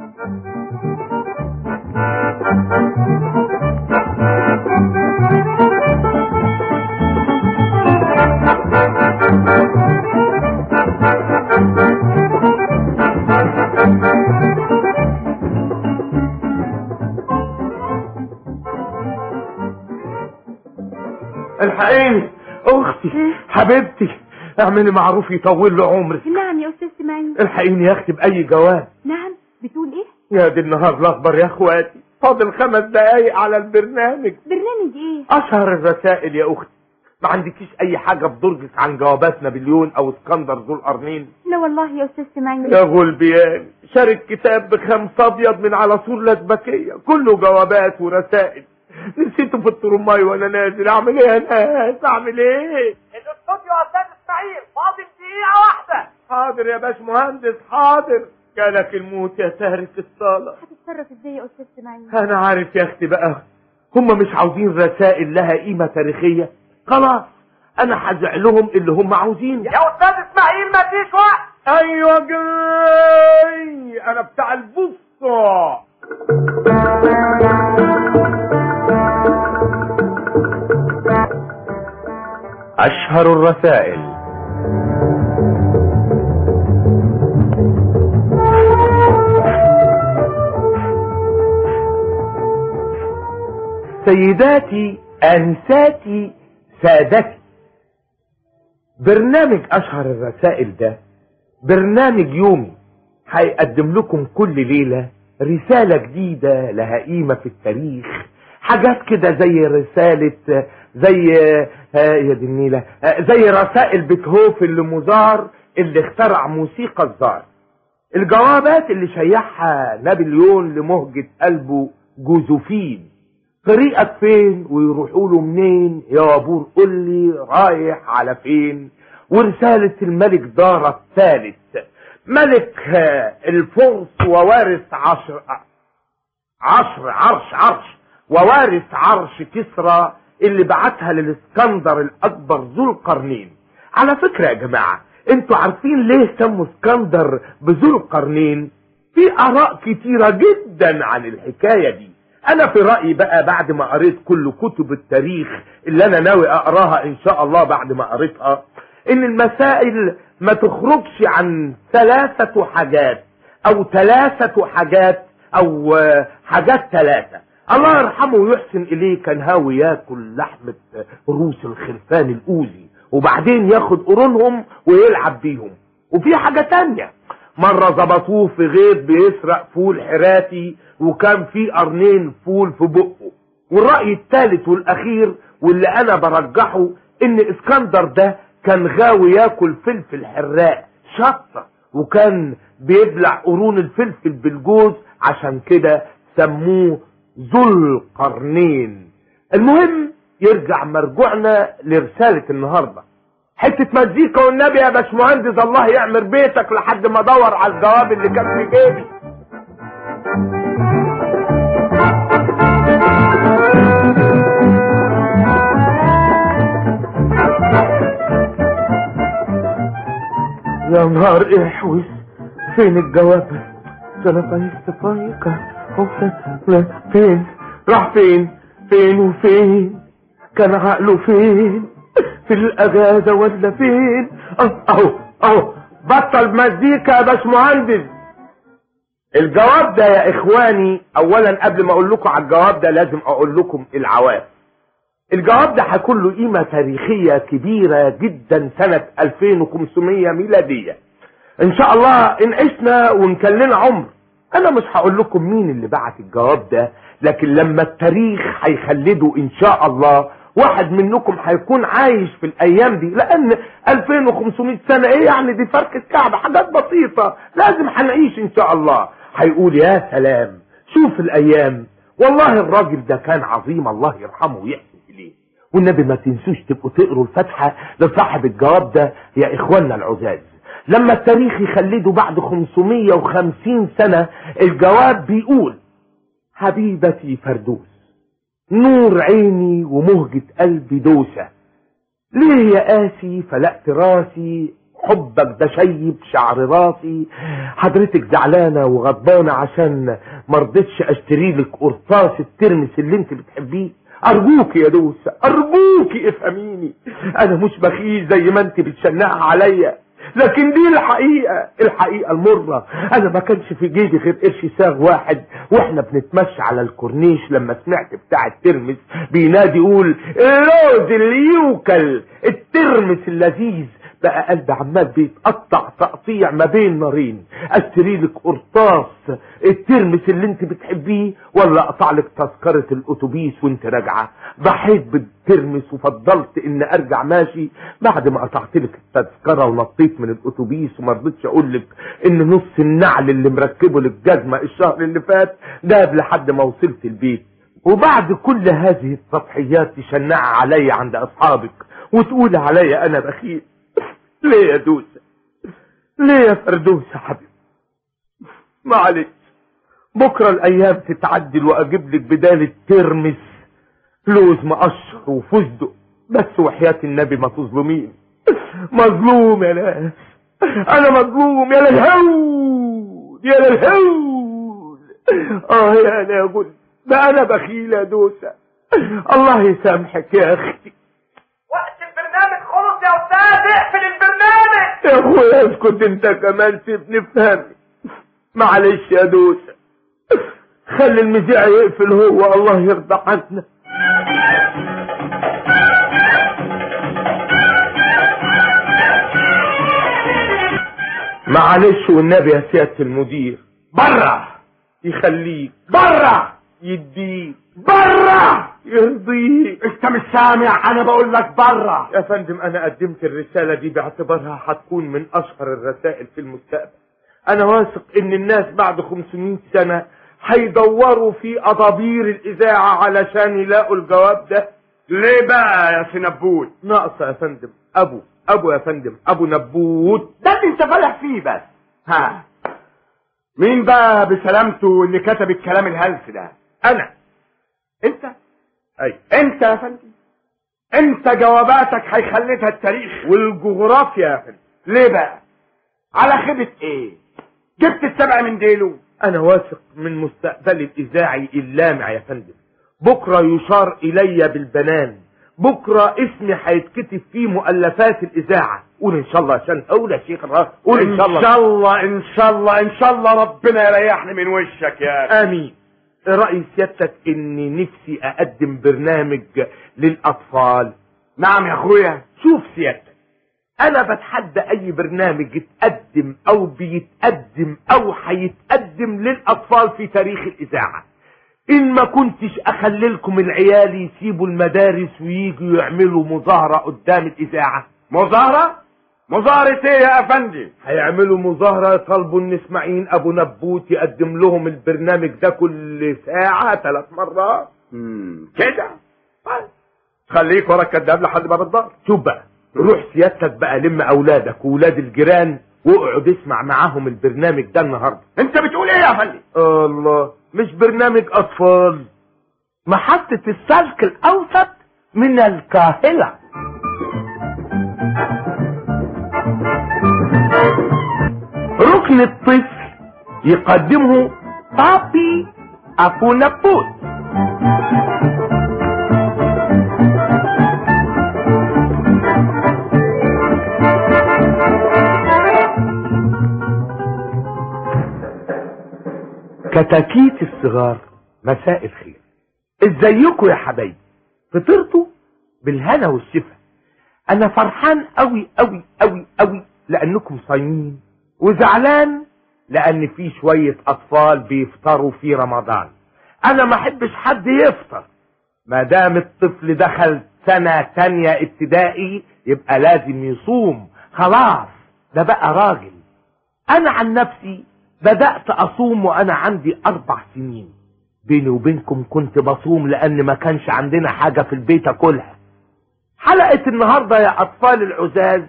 الحقيني اختي حبيبتي اعملي معروف يطول له عمرك نعم يا استاذ اسماعيل الحقيني يا اختي باي جواب نعم بتقول ايه يا دي النهار الاخضر يا اخواتي فاضل خمس دقايق على البرنامج برنامج ايه اشهر الرسائل يا اختي ما عندكيش اي حاجة بدرجك عن جوابات نابليون او اسكندر ذو القرنين لا والله يا استاذ اسماعيل يا غلبيان شارك كتاب بخمس ابيض من على سور لازبكية كله جوابات ورسائل نسيته في الترماي وانا نازل اعمل ايه يا ناس اعمل ايه الاستوديو يا استاذ اسماعيل فاضل دقيقة واحدة حاضر يا باش مهندس حاضر جالك الموت يا سهرة الصالة هتتصرف ازاي يا استاذ اسماعيل انا عارف يا اختي بقى هم مش عاوزين رسائل لها قيمة تاريخية خلاص انا هزع لهم اللي هم عاوزينه يا استاذ اسماعيل مفيش وقت ايوه جاي انا بتاع البصة أشهر الرسائل سيداتي أنساتي سادتي برنامج أشهر الرسائل ده برنامج يومي هيقدم لكم كل ليلة رسالة جديدة لها قيمة في التاريخ حاجات كده زي رسالة زي آه، يا دي النيلة آه، زي رسائل بيتهوفن لموزار اللي اخترع موسيقى الزار الجوابات اللي شيعها نابليون لمهجة قلبه جوزوفين طريقك فين ويروحوا له منين يا وابور قول لي رايح على فين ورسالة الملك دار الثالث ملك آه، الفرس ووارث عشر عشر عرش عرش ووارث عرش كسرى اللي بعتها للاسكندر الاكبر ذو القرنين على فكرة يا جماعة انتوا عارفين ليه سموا اسكندر بذو القرنين في اراء كتيرة جدا عن الحكاية دي انا في رأيي بقى بعد ما قريت كل كتب التاريخ اللي انا ناوي اقراها ان شاء الله بعد ما قريتها ان المسائل ما تخرجش عن ثلاثة حاجات او ثلاثة حاجات او آه، حاجات ثلاثة الله يرحمه ويحسن اليه كان هاوي ياكل لحمة روس الخرفان الاوزي وبعدين ياخد قرونهم ويلعب بيهم وفي حاجة تانية مرة ظبطوه في غيط بيسرق فول حراتي وكان في قرنين فول في بقه والرأي الثالث والاخير واللي انا برجحه ان اسكندر ده كان غاوي ياكل فلفل حراق شطة وكان بيبلع قرون الفلفل بالجوز عشان كده سموه ذو القرنين المهم يرجع مرجوعنا لرسالة النهاردة حتة مزيكا والنبي يا باشمهندس الله يعمر بيتك لحد ما ادور على الجواب اللي كان في جيبي يا نهار احوس فين الجواب ده انا فايق فايق هو فين لا، فين راح فين فين وفين كان عقله فين في الاجازه ولا فين أه، اهو اهو بطل مزيكا يا باشمهندس الجواب ده يا اخواني اولا قبل ما اقول لكم على الجواب ده لازم اقول لكم العواف الجواب ده هيكون له قيمة تاريخية كبيرة جدا سنة 2500 ميلادية ان شاء الله ان عشنا وان كان لنا عمر انا مش هقول لكم مين اللي بعت الجواب ده لكن لما التاريخ هيخلده ان شاء الله واحد منكم هيكون عايش في الايام دي لان 2500 سنة ايه يعني دي فرق الكعبة حاجات بسيطة لازم هنعيش ان شاء الله هيقول يا سلام شوف الايام والله الراجل ده كان عظيم الله يرحمه ويحسن اليه والنبي ما تنسوش تبقوا تقروا الفاتحة لصاحب الجواب ده يا اخواننا العزاز لما التاريخ يخلده بعد 550 سنة الجواب بيقول حبيبتي فردوس نور عيني ومهجة قلبي دوسة ليه يا قاسي فلقت راسي حبك ده شيب شعر راسي حضرتك زعلانة وغضبانة عشان مرضتش اشتري لك قرطاس الترمس اللي انت بتحبيه ارجوك يا دوسة ارجوك افهميني انا مش بخيل زي ما انت بتشنقها عليا لكن دي الحقيقة الحقيقة المرة انا ما كانش في جيبي غير قرش ساغ واحد واحنا بنتمشى على الكورنيش لما سمعت بتاع الترمس بينادي يقول اللوز اللي يوكل الترمس اللذيذ بقى قلبي عمال بيتقطع تقطيع ما بين نارين اشتري لك قرطاس الترمس اللي انت بتحبيه ولا اقطع لك تذكرة الاتوبيس وانت راجعة ضحيت بالترمس وفضلت ان ارجع ماشي بعد ما قطعت لك التذكرة ونطيت من الاتوبيس وما رضيتش اقول لك ان نص النعل اللي مركبه للجزمة الشهر اللي فات داب لحد ما وصلت البيت وبعد كل هذه التضحيات تشنع علي عند اصحابك وتقول علي انا بخيل ليه يا دوسة ليه يا فردوس يا حبيبي معلش بكرة الايام تتعدل واجيب لك بدال الترمس لوز مقشر وفستق بس وحياة النبي ما تظلمين مظلوم يا ناس انا مظلوم يا للهول يا للهول اه يا انا يا جل ده انا بخيل يا دوسة الله يسامحك يا اختي وقت البرنامج خلص يا استاذ اقفل البرنامج يا اخويا اسكت انت كمان سيبني فهمي معلش يا دوسة خلي المذيع يقفل هو الله يرضى عنا معلش والنبي يا سيادة المدير بره يخليك بره يديك بره يرضيك انت مش سامع انا بقول لك بره يا فندم انا قدمت الرسالة دي باعتبارها هتكون من اشهر الرسائل في المستقبل انا واثق ان الناس بعد 500 سنة هيدوروا في اضابير الاذاعة علشان يلاقوا الجواب ده ليه بقى يا سنبوت ناقصة يا فندم ابو ابو يا فندم ابو نبوت ده اللي انت فالح فيه بس ها مين بقى بسلامته اللي كتب الكلام الهلس ده انا انت اي انت يا فندم انت جواباتك هيخلدها التاريخ والجغرافيا يا فندم ليه بقى على خيبة ايه جبت السبع من ديله انا واثق من مستقبل الاذاعي اللامع يا فندم بكرة يشار الي بالبنان بكرة اسمي هيتكتب في مؤلفات الاذاعة قول ان شاء الله عشان اقول يا شيخ الراس قول ان شاء الله ان شاء الله ان شاء الله ان شاء الله ربنا يريحني من وشك يا اخي امين رأي سيادتك اني نفسي اقدم برنامج للاطفال نعم يا اخويا شوف سيادتك انا بتحدى اي برنامج يتقدم او بيتقدم او هيتقدم للاطفال في تاريخ الاذاعة ان ما كنتش اخللكم العيال يسيبوا المدارس وييجوا يعملوا مظاهرة قدام الاذاعة مظاهرة مظاهرة ايه يا افندي هيعملوا مظاهرة يطالبوا ان اسماعيل ابو نبوت يقدم لهم البرنامج ده كل ساعة ثلاث مرات مم، كده طيب. خليك ورا الكداب لحد باب الدار شوف بقى روح سيادتك بقى لم اولادك واولاد الجيران واقعد اسمع معاهم البرنامج ده النهارده انت بتقول ايه يا افندي الله مش برنامج اطفال محطة السلك الاوسط من القاهرة ركن الطفل يقدمه بابي ابو نبوت كتاكيت الصغار مساء الخير ازيكم يا حبايبي فطرتوا بالهنا والشفا انا فرحان قوي قوي قوي قوي لانكم صايمين وزعلان لان في شوية اطفال بيفطروا في رمضان انا ما احبش حد يفطر ما دام الطفل دخل سنة تانية ابتدائي يبقى لازم يصوم خلاص ده بقى راجل انا عن نفسي بدأت اصوم وانا عندي اربع سنين بيني وبينكم كنت بصوم لان ما كانش عندنا حاجة في البيت اكلها حلقة النهاردة يا اطفال العزاز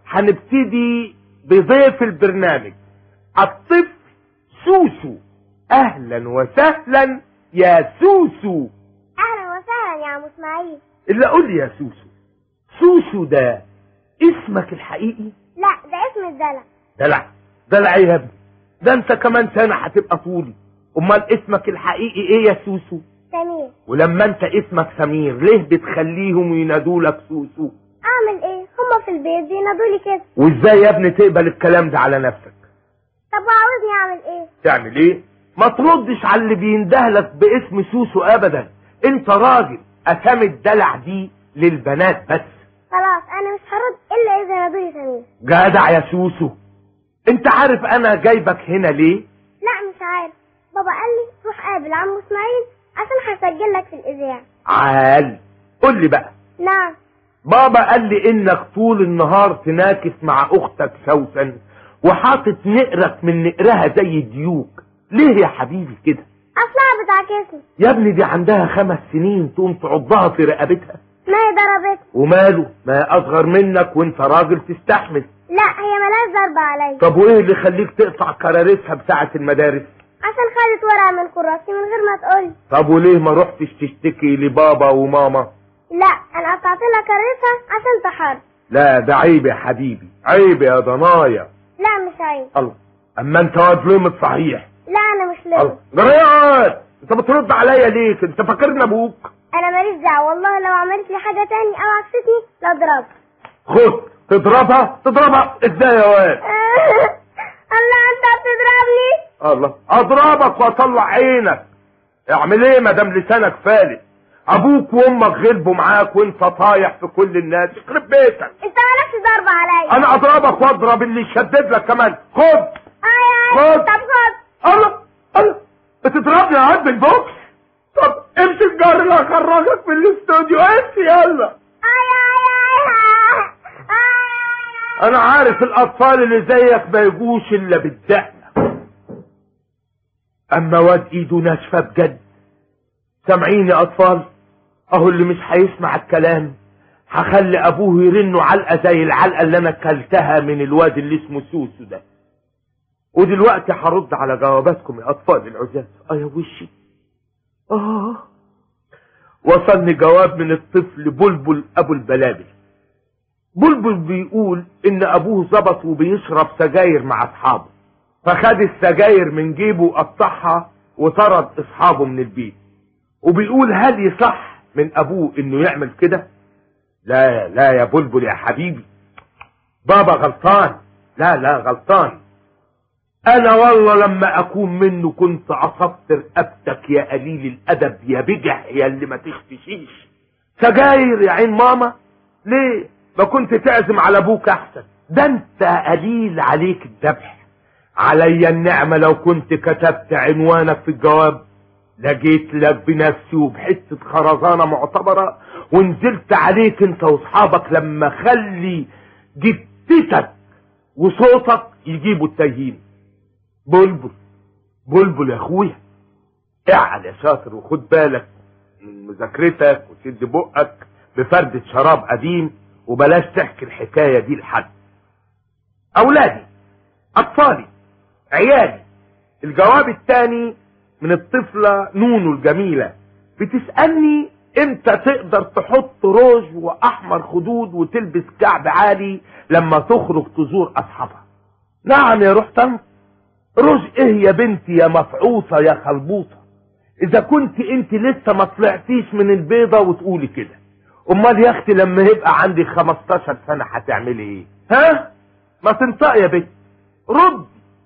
هنبتدي بضيف البرنامج الطفل سوسو اهلا وسهلا يا سوسو اهلا وسهلا يا عم اسماعيل اللي قول لي يا سوسو سوسو ده اسمك الحقيقي لا ده اسم الدلع دلع دلع ايه يا ابني ده انت كمان سنة هتبقى طولي امال اسمك الحقيقي ايه يا سوسو سمير ولما انت اسمك سمير ليه بتخليهم ينادوا لك سوسو اعمل ايه هما في البيت بينادولي كده وازاي يا ابني تقبل الكلام ده على نفسك طب وعاوزني اعمل ايه تعمل ايه ما تردش على اللي بيندهلك باسم سوسو ابدا انت راجل اسامي الدلع دي للبنات بس خلاص انا مش هرد الا اذا نادولي سمير جدع يا سوسو انت عارف انا جايبك هنا ليه لا مش عارف بابا قال لي روح قابل عم اسماعيل عشان هسجل لك في الاذاعه عال قول لي بقى نعم بابا قال لي انك طول النهار تناكس مع اختك سوسن وحاطط نقرك من نقرها زي الديوك ليه يا حبيبي كده اصلها بتعكسني يا ابني دي عندها خمس سنين تقوم تعضها في رقبتها ما هي ضربتني وماله ما هي اصغر منك وانت راجل تستحمل لا هي ملاش ضربه عليا طب وايه اللي يخليك تقطع كراريسها بساعة المدارس عشان خدت ورقه من كراسي من غير ما تقولي طب وليه ما رحتش تشتكي لبابا وماما لا انا قطعت لها كراسها عشان تحر لا ده عيب يا حبيبي عيب يا ضنايا لا مش عيب الله اما انت واد لمت صحيح لا انا مش لازم جريات انت بترد عليا ليك انت فاكرني ابوك انا ماليش دعوه والله لو عملت لي حاجه تاني او عكستني لا اضربك خد تضربها تضربها ازاي يا واد الله انت بتضربني الله اضربك واطلع عينك اعمل ايه ما دام لسانك فالت ابوك وامك غلبوا معاك وانت طايح في كل الناس يخرب بيتك انت مالكش ضربه عليا انا اضربك واضرب اللي يشدد لك كمان خد اي اي خد. طب خد الله الله بتضربني يا عبد البوكس طب امشي الجار اللي هخرجك من الاستوديو امشي يلا اي اي اي اي انا عارف الاطفال اللي زيك ما يجوش الا بالدقنة اما واد ايده ناشفة بجد سامعين يا اطفال اهو اللي مش هيسمع الكلام هخلي ابوه يرنه علقة زي العلقة اللي انا كلتها من الواد اللي اسمه سوسو ده ودلوقتي هرد على جواباتكم يا اطفال العزاز اه يا وشي اه وصلني جواب من الطفل بلبل ابو البلابل بلبل بيقول ان ابوه ظبط وبيشرب سجاير مع اصحابه فخد السجاير من جيبه وقطعها وطرد اصحابه من البيت وبيقول هل يصح من ابوه انه يعمل كده لا لا يا بلبل يا حبيبي بابا غلطان لا لا غلطان انا والله لما اكون منه كنت عصبت رقبتك يا قليل الادب يا بجح يا اللي ما تختشيش سجاير يا عين ماما ليه ما كنت تعزم على ابوك احسن ده انت قليل عليك الذبح عليا النعمة لو كنت كتبت عنوانك في الجواب لجيت لك بنفسي وبحتة خرزانة معتبرة ونزلت عليك انت واصحابك لما خلي جدتك وصوتك يجيبوا التيهين بلبل بلبل يا اخويا اعل يا شاطر وخد بالك من مذاكرتك وسد بقك بفردة شراب قديم وبلاش تحكي الحكاية دي لحد اولادي اطفالي عيالي الجواب الثاني من الطفلة نونو الجميلة بتسألني امتى تقدر تحط روج واحمر خدود وتلبس كعب عالي لما تخرج تزور اصحابها نعم يا روح طنط روج ايه يا بنتي يا مفعوصة يا خلبوطة اذا كنت انت لسه ما طلعتيش من البيضة وتقولي كده امال يا اختي لما يبقى عندي 15 سنة هتعملي ايه ها ما تنطق يا بنت رد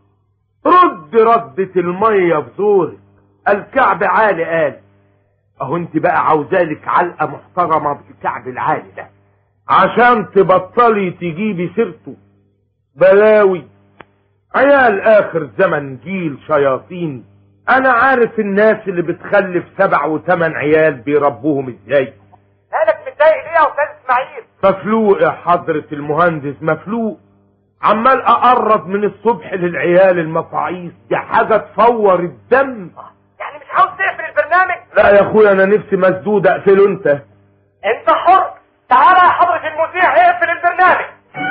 رد ردة المية في زورك الكعب عالي قال اهو انت بقى عاوزالك علقة محترمة بالكعب العالي ده عشان تبطلي تجيبي سيرته بلاوي عيال اخر زمن جيل شياطين انا عارف الناس اللي بتخلف سبع وثمان عيال بيربوهم ازاي مالك متضايق ليه يا استاذ اسماعيل مفلوق يا حضرة المهندس مفلوق عمال اقرب من الصبح للعيال المفاعيس دي حاجة تفور الدم يعني مش عاوز تقفل البرنامج لا يا اخويا انا نفسي مسدود اقفله انت انت حر تعالى يا حضرة المذيع اقفل البرنامج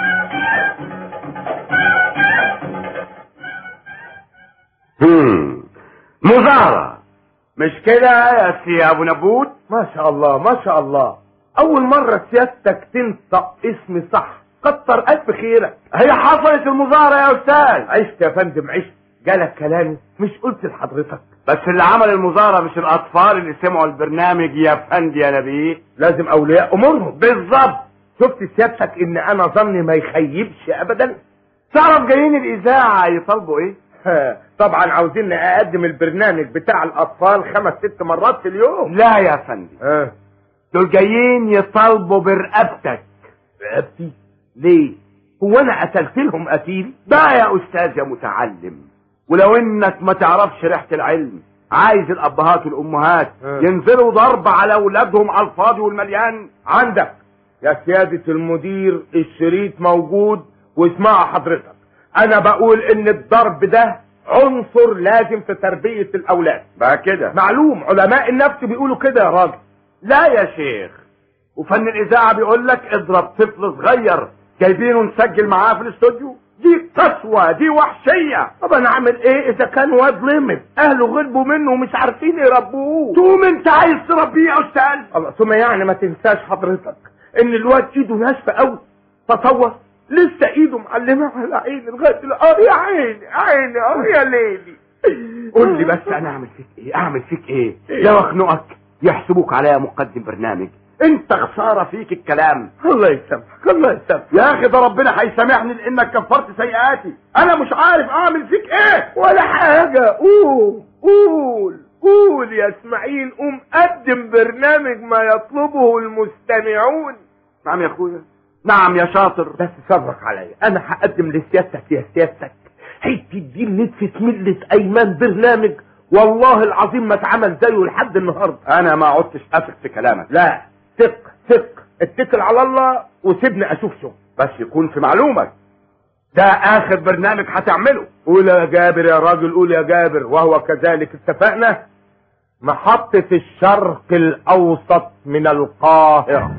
هم. مظاهرة مش كده يا سي ابو نبوت ما شاء الله ما شاء الله اول مرة سيادتك تنطق اسمي صح كتر الف خيرك هي حصلت المظاهرة يا استاذ عشت يا فندم عشت جالك كلامي مش قلت لحضرتك بس اللي عمل المظاهرة مش الاطفال اللي سمعوا البرنامج يا فندي يا نبيه لازم اولياء امورهم بالظبط شفت سيادتك ان انا ظني ما يخيبش ابدا تعرف جايين الاذاعة يطالبوا ايه طبعا عاوزين اقدم البرنامج بتاع الاطفال خمس ست مرات في اليوم لا يا فندي اه دول جايين يطالبوا برقبتك رقبتي ليه هو انا قتلت لهم قتيل ده يا استاذ يا متعلم ولو انك ما تعرفش ريحة العلم عايز الابهات والامهات اه. ينزلوا ضرب على اولادهم على الفاضي والمليان عندك يا سيادة المدير الشريط موجود واسمع حضرتك انا بقول ان الضرب ده عنصر لازم في تربية الاولاد بقى كده معلوم علماء النفس بيقولوا كده يا راجل لا يا شيخ وفن الاذاعه بيقول لك اضرب طفل صغير جايبينه نسجل معاه في الاستوديو دي قسوه دي وحشيه طب انا اعمل ايه اذا كان واد لمد اهله غلبوا منه ومش عارفين يربوه تقوم انت عايز تربيه يا استاذ الله ثم يعني ما تنساش حضرتك ان الواد ايده ناشفه قوي تصور لسه ايده معلمه على عيني لغايه دل- اه يا عيني عيني اه يا ليلي قول لي بس انا اعمل فيك ايه اعمل فيك ايه لو اخنقك يحسبوك عليا مقدم برنامج انت خساره فيك الكلام الله يسامحك الله يسامحك يا اخي ده ربنا هيسامحني لانك كفرت سيئاتي انا مش عارف اعمل فيك ايه ولا حاجة قول قول قول يا اسماعيل قوم قدم برنامج ما يطلبه المستمعون نعم يا اخويا نعم يا شاطر بس صبرك عليا انا هقدم لسيادتك يا سيادتك حته دي نتفة ملة ايمان برنامج والله العظيم ما اتعمل زيه لحد النهارده انا ما عدتش اثق في كلامك لا ثق ثق اتكل على الله وسيبني اشوف شغل بس يكون في معلومك ده اخر برنامج هتعمله قول يا جابر يا راجل قول يا جابر وهو كذلك اتفقنا محطة الشرق الاوسط من القاهرة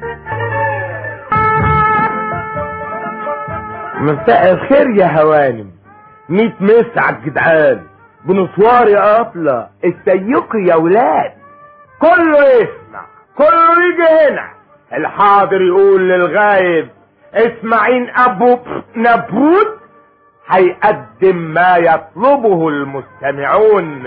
مساء الخير يا هوانم ميت مس على الجدعان بنصوار يا ابلة السيق يا ولاد كله يسمع كله يجي هنا الحاضر يقول للغايب اسماعيل ابو نبوت هيقدم ما يطلبه المستمعون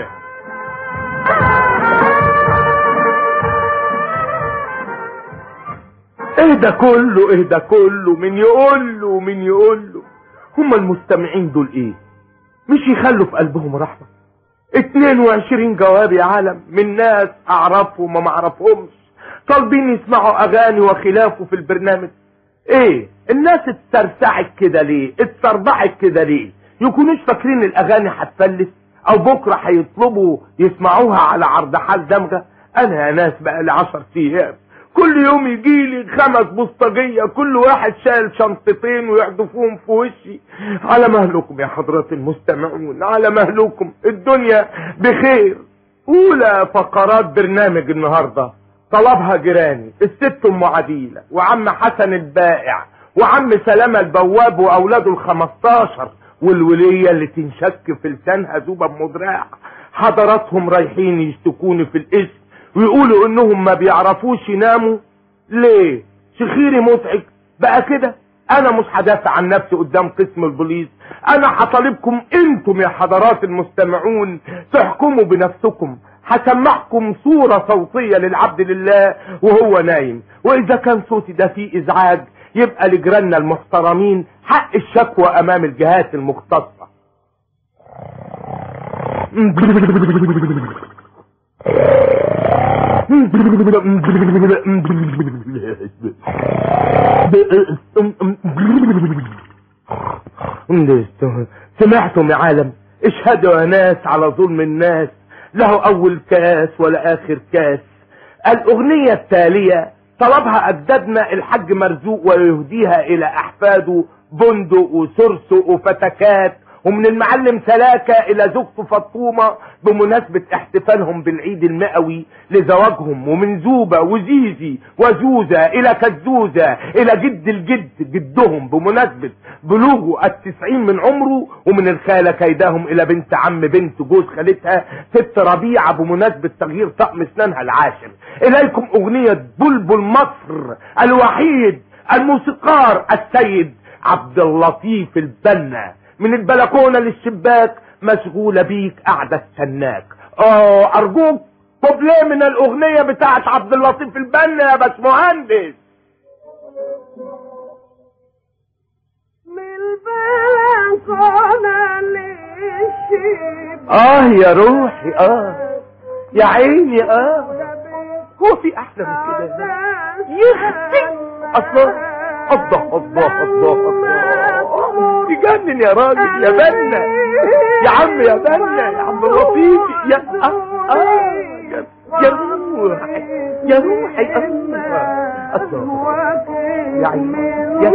ايه ده كله ايه ده كله من يقول له من يقول له هما المستمعين دول ايه مش يخلوا في قلبهم رحمة 22 جواب يا عالم من ناس اعرفهم وما اعرفهمش طالبين يسمعوا اغاني وخلافه في البرنامج ايه الناس اتسرسعت كده ليه اتسربعت كده ليه يكونوش فاكرين الاغاني هتفلس او بكره هيطلبوا يسمعوها على عرض حال دمغه انا يا ناس بقى لي 10 ايام كل يوم يجي لي خمس بوسطجيه كل واحد شايل شنطتين ويحدفوهم في وشي على مهلكم يا حضرات المستمعون على مهلكم الدنيا بخير اولى فقرات برنامج النهارده طلبها جيراني الست ام عديله وعم حسن البائع وعم سلامه البواب واولاده الخمستاشر والوليه اللي تنشك في لسانها ذوبا مدراع حضراتهم رايحين يشتكوني في الاسم ويقولوا انهم ما بيعرفوش يناموا ليه شخيري مزعج بقى كده انا مش هدافع عن نفسي قدام قسم البوليس انا هطالبكم انتم يا حضرات المستمعون تحكموا بنفسكم هسمعكم صورة صوتية للعبد لله وهو نايم واذا كان صوتي ده فيه ازعاج يبقى لجيراننا المحترمين حق الشكوى امام الجهات المختصة سمعتم يا عالم اشهدوا يا ناس على ظلم الناس له اول كاس ولا اخر كاس الاغنية التالية طلبها اجدادنا الحاج مرزوق ويهديها الى احفاده بندق وسرسق وفتكات ومن المعلم سلاكة الى زوجته فطومة بمناسبة احتفالهم بالعيد المئوي لزواجهم ومن زوبة وزيزي وزوزة الى كزوزة الى جد الجد جدهم بمناسبة بلوغه التسعين من عمره ومن الخالة كيداهم الى بنت عم بنت جوز خالتها ست ربيعة بمناسبة تغيير طقم اسنانها العاشر اليكم اغنية بلبل مصر الوحيد الموسيقار السيد عبد اللطيف البنا من البلكونة للشباك مشغولة بيك قاعدة استناك اه ارجوك كوبليه من الاغنية بتاعت عبد اللطيف البنا يا باشمهندس من البلكونة للشباك اه يا روحي اه يا عيني اه هو في احلى من كده يختي الله الله الله الله الله يجنن يا راجل يا بنا يا عم يا بنا يا عم اللطيف يا اه اه يا يا روحي يا روحي الله الله يا عيني يا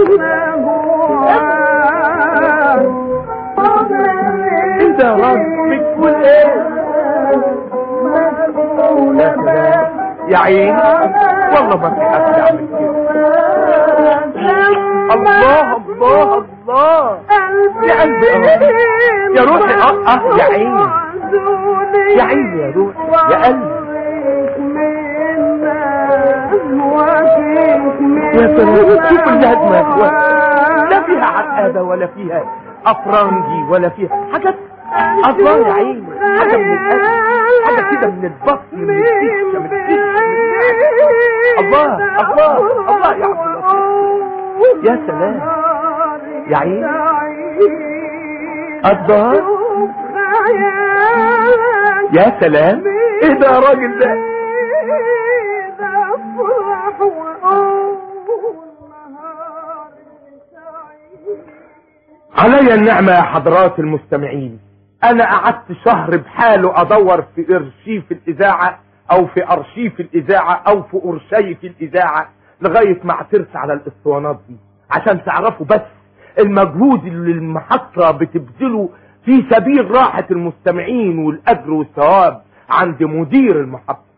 انت يا راجل بتقول ايه يا سلام يا عيني والله ما في حد يعمل كده الله الله الله يا قلبي اه يا روحي اه اه يا عيني يا عيني يا روحي يا قلبي يا سلام شوف النجمة يا اخوان لا فيها عقادة ولا فيها افرنجي ولا فيها حاجات الله يا عيني حاجة من القلب حاجة كده من البطن من السكة من السكة الله الله الله يا عبد اللطيف يا سلام يا عيني الله يا سلام ايه ده يا راجل ده علي النعمة يا حضرات المستمعين انا قعدت شهر بحاله ادور في ارشيف الاذاعة او في ارشيف الاذاعة او في ارشيف الاذاعة لغاية ما اعترت على الاسطوانات دي عشان تعرفوا بس المجهود اللي المحطة بتبذله في سبيل راحة المستمعين والاجر والثواب عند مدير المحطة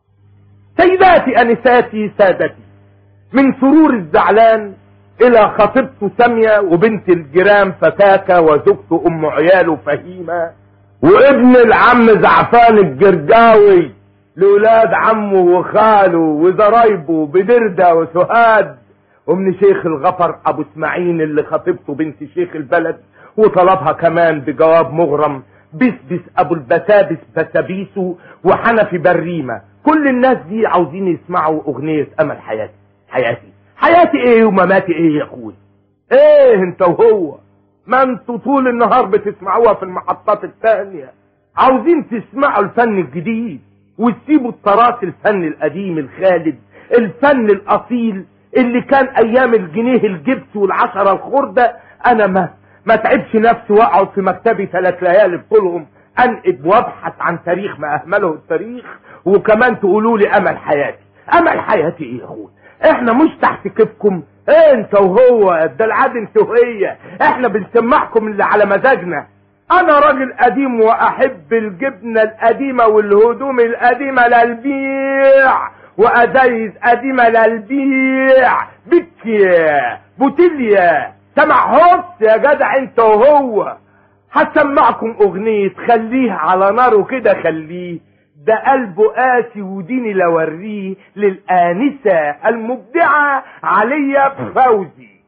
سيداتي انساتي سادتي من سرور الزعلان الى خطيبته سامية وبنت الجيران فتاكة وزوجته ام عياله فهيمة وابن العم زعفان الجرجاوي لولاد عمه وخاله وزرايبه بدردة وسهاد ومن شيخ الغفر ابو اسماعيل اللي خطيبته بنت شيخ البلد وطلبها كمان بجواب مغرم بسبس ابو البسابس بسابيسو وحنفي بريمة كل الناس دي عاوزين يسمعوا اغنية امل حياتي حياتي حياتي ايه ومماتي ايه يا اخوي ايه انت وهو ما انتوا طول النهار بتسمعوها في المحطات التانية عاوزين تسمعوا الفن الجديد وتسيبوا التراث الفن القديم الخالد الفن الاصيل اللي كان ايام الجنيه الجبس والعشرة الخردة انا ما ما تعبش نفسي واقعد في مكتبي ثلاث ليالي بطولهم انقب وابحث عن تاريخ ما اهمله التاريخ وكمان تقولوا لي امل حياتي امل حياتي ايه يا اخوي احنا مش تحت كيفكم ايه انت وهو ده العاد انت وهي احنا بنسمعكم اللي على مزاجنا انا راجل قديم واحب الجبنة القديمة والهدوم القديمة للبيع وازايز قديمة للبيع بكيا بوتيليا سمع هوس يا جدع انت وهو هسمعكم اغنية خليه على ناره كده خليه ده قلبه قاسي وديني لوريه للآنسة المبدعة عليا فوزي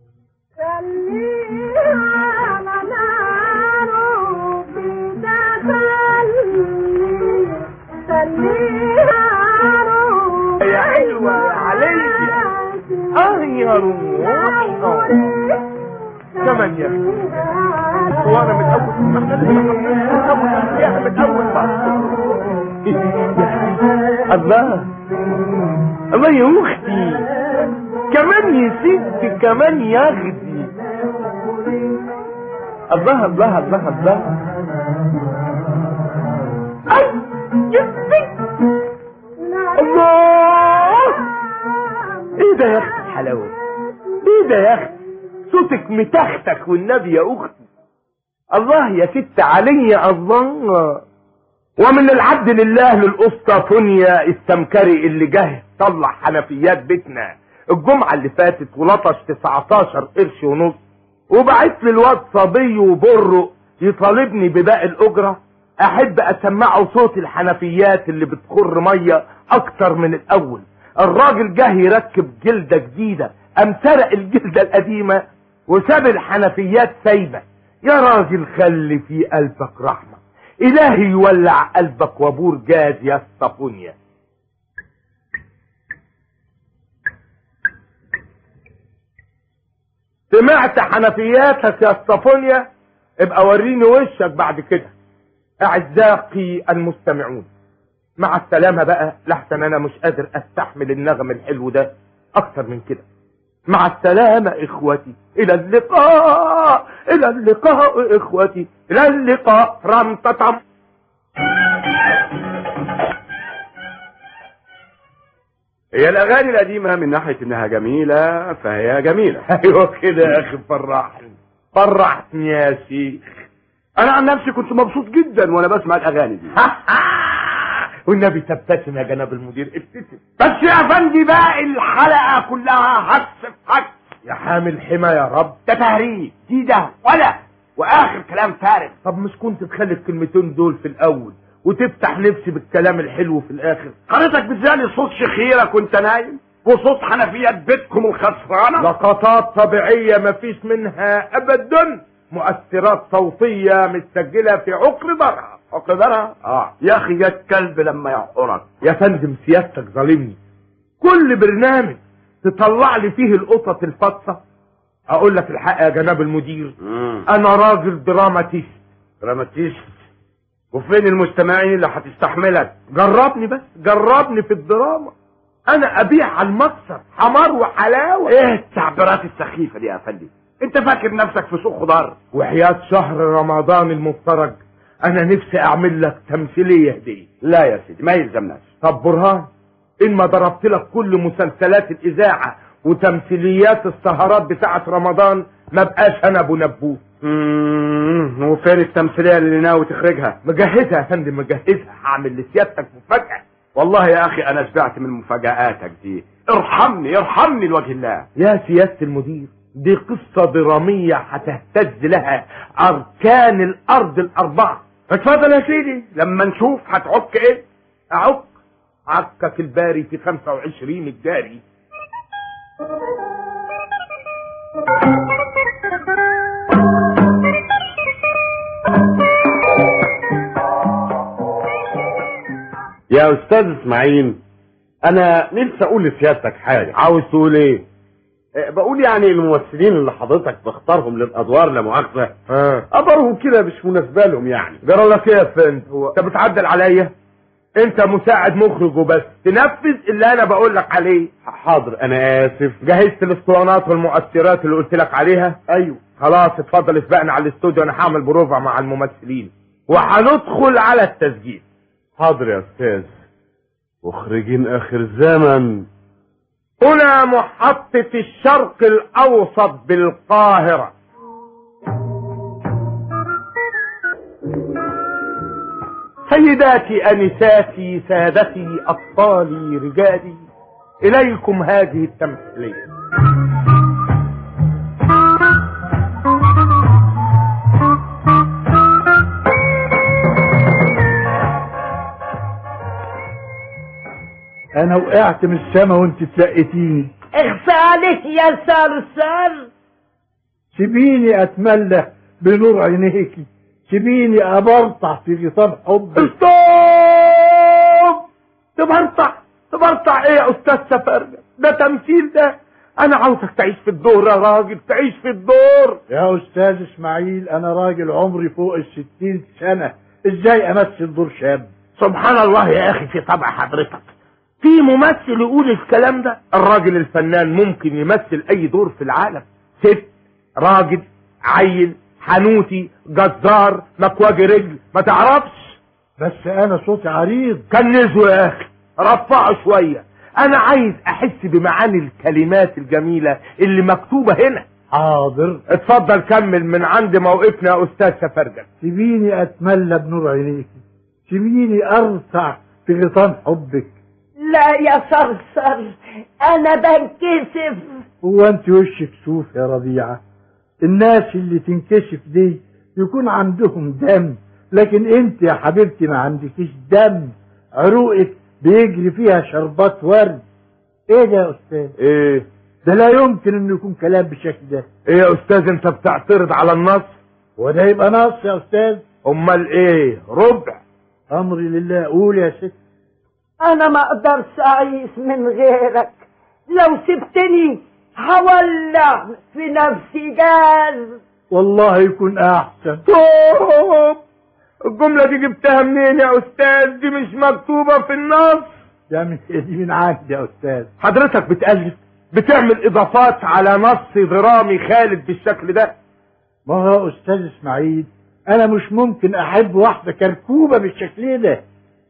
يا حلوة يا عليا اه يا روح كمان يا اخي وانا من اول ما احنا لسه من اول يا من اول ما الله الله يا اختي كمان يا ستي كمان يا اختي الله الله الله الله اي يا ستي الله ايه ده يا اختي الحلاوه ايه ده يا اختي صوتك متختك والنبي يا اختي الله يا ست علي الله ومن العبد لله للقسطى فنيا السمكري اللي جه طلع حنفيات بيتنا الجمعة اللي فاتت ولطش 19 قرش ونص وبعت لي الواد صبي وبره يطالبني بباقي الأجرة أحب أسمعه صوت الحنفيات اللي بتخر مية أكتر من الأول الراجل جه يركب جلدة جديدة أم سرق الجلدة القديمة وساب الحنفيات سايبة يا راجل خلي في قلبك رحمة إلهي يولع قلبك وبور جاز يا اسطفونيا سمعت حنفياتك يا اسطفونيا ابقى وريني وشك بعد كده اعزائي المستمعون مع السلامة بقى لحسن انا مش قادر استحمل النغم الحلو ده اكتر من كده مع السلامة اخوتي الى اللقاء الى اللقاء اخوتي الى اللقاء رمتطم هي الاغاني القديمه من ناحيه انها جميله فهي جميله ايوه كده يا اخي فرحني فرحتني يا شيخ انا عن نفسي كنت مبسوط جدا وانا بسمع الاغاني دي والنبي تبتسم يا جناب المدير ابتسم بس يا فندي بقى الحلقه كلها هس في هس يا حامل حمى يا رب ده تهريج دي ده ولا واخر كلام فارغ طب مش كنت تخلي الكلمتين دول في الاول وتفتح نفسي بالكلام الحلو في الاخر حضرتك بتزالي صوت شخيرك وانت نايم وصوت حنفيات بيتكم الخسرانه لقطات طبيعية مفيش منها ابدا مؤثرات صوتية متسجلة في عقر درها عقل درها اه يا اخي يا الكلب لما يعقرك يا فندم سيادتك ظالمني كل برنامج تطلع لي فيه القطط الفطسة اقول لك الحق يا جناب المدير انا راجل دراماتيست دراماتيست وفين المستمعين اللي هتستحملك جربني بس جربني في الدراما انا ابيع على المكسر حمار وحلاوة ايه التعبيرات السخيفة دي يا فندم انت فاكر نفسك في سوق خضار وحياة شهر رمضان المفترج انا نفسي اعمل لك تمثيلية دي لا يا سيدي ما يلزمناش طب برهان ان ما ضربت لك كل مسلسلات الاذاعة وتمثيليات السهرات بتاعة رمضان ما بقاش انا ابو نبوت مم، وفين التمثيلية اللي ناوي تخرجها مجهزها يا فندم مجهزها هعمل لسيادتك مفاجأة والله يا اخي انا شبعت من مفاجآتك دي ارحمني ارحمني لوجه الله يا سيادة المدير دي قصة درامية هتهتز لها أركان الأرض الأربعة اتفضل يا سيدي لما نشوف هتعك ايه أعك عكك الباري في 25 الجاري يا استاذ اسماعيل انا نفسي اقول لسيادتك حاجه عاوز تقول ايه؟ أه، بقول يعني الممثلين اللي حضرتك بختارهم للادوار لا مؤاخذه ها ادوارهم كده مش مناسبه لهم يعني جرى لك ايه يا فندم؟ انت بتعدل عليا؟ انت مساعد مخرج وبس تنفذ اللي انا بقول لك عليه حاضر انا اسف جهزت الاسطوانات والمؤثرات اللي قلت لك عليها ايوه خلاص اتفضل اسبقنا على الاستوديو انا هعمل بروفا مع الممثلين وهندخل على التسجيل حاضر يا استاذ مخرجين اخر زمن هنا محطة الشرق الاوسط بالقاهرة سيداتي انساتي سادتي اطفالي رجالي اليكم هذه التمثيليه انا وقعت من السما وانت تلقيتيني اخفى عليك يا صرصر سيبيني اتملى بنور عينيكي سيبيني ابرطع في غطاء حبك ستوب تبرطع تبرطع ايه يا استاذ سفرجة ده تمثيل ده انا عاوزك تعيش في الدور يا راجل تعيش في الدور يا استاذ اسماعيل انا راجل عمري فوق الستين سنة ازاي امثل دور شاب سبحان الله يا اخي في طبع حضرتك في ممثل يقول الكلام ده الراجل الفنان ممكن يمثل اي دور في العالم ست راجل عيل حنوتي جزار مكواجي رجل ما تعرفش بس انا صوتي عريض كنزه يا اخي رفعه شوية انا عايز احس بمعاني الكلمات الجميلة اللي مكتوبة هنا حاضر اتفضل كمل من عند موقفنا يا استاذ سفرجل سيبيني اتملى بنور عينيكي سيبيني ارتع في غطاء حبك لا يا صرصر انا بنكسف هو انت وشك سوف يا ربيعة الناس اللي تنكشف دي يكون عندهم دم لكن انت يا حبيبتي ما عندكيش دم عروقك بيجري فيها شربات ورد ايه ده يا استاذ ايه ده لا يمكن انه يكون كلام بالشكل ده ايه يا استاذ انت بتعترض على النص وده يبقى نص يا استاذ امال ايه ربع امري لله قول يا ست انا ما اقدرش اعيش من غيرك لو سبتني هولع في نفسي جاز والله يكون احسن توب الجملة دي جبتها منين يا استاذ دي مش مكتوبة في النص يا من دي من عندي يا استاذ حضرتك بتألف بتعمل اضافات على نص درامي خالد بالشكل ده ما هو يا استاذ اسماعيل انا مش ممكن احب واحده كركوبه بالشكل ده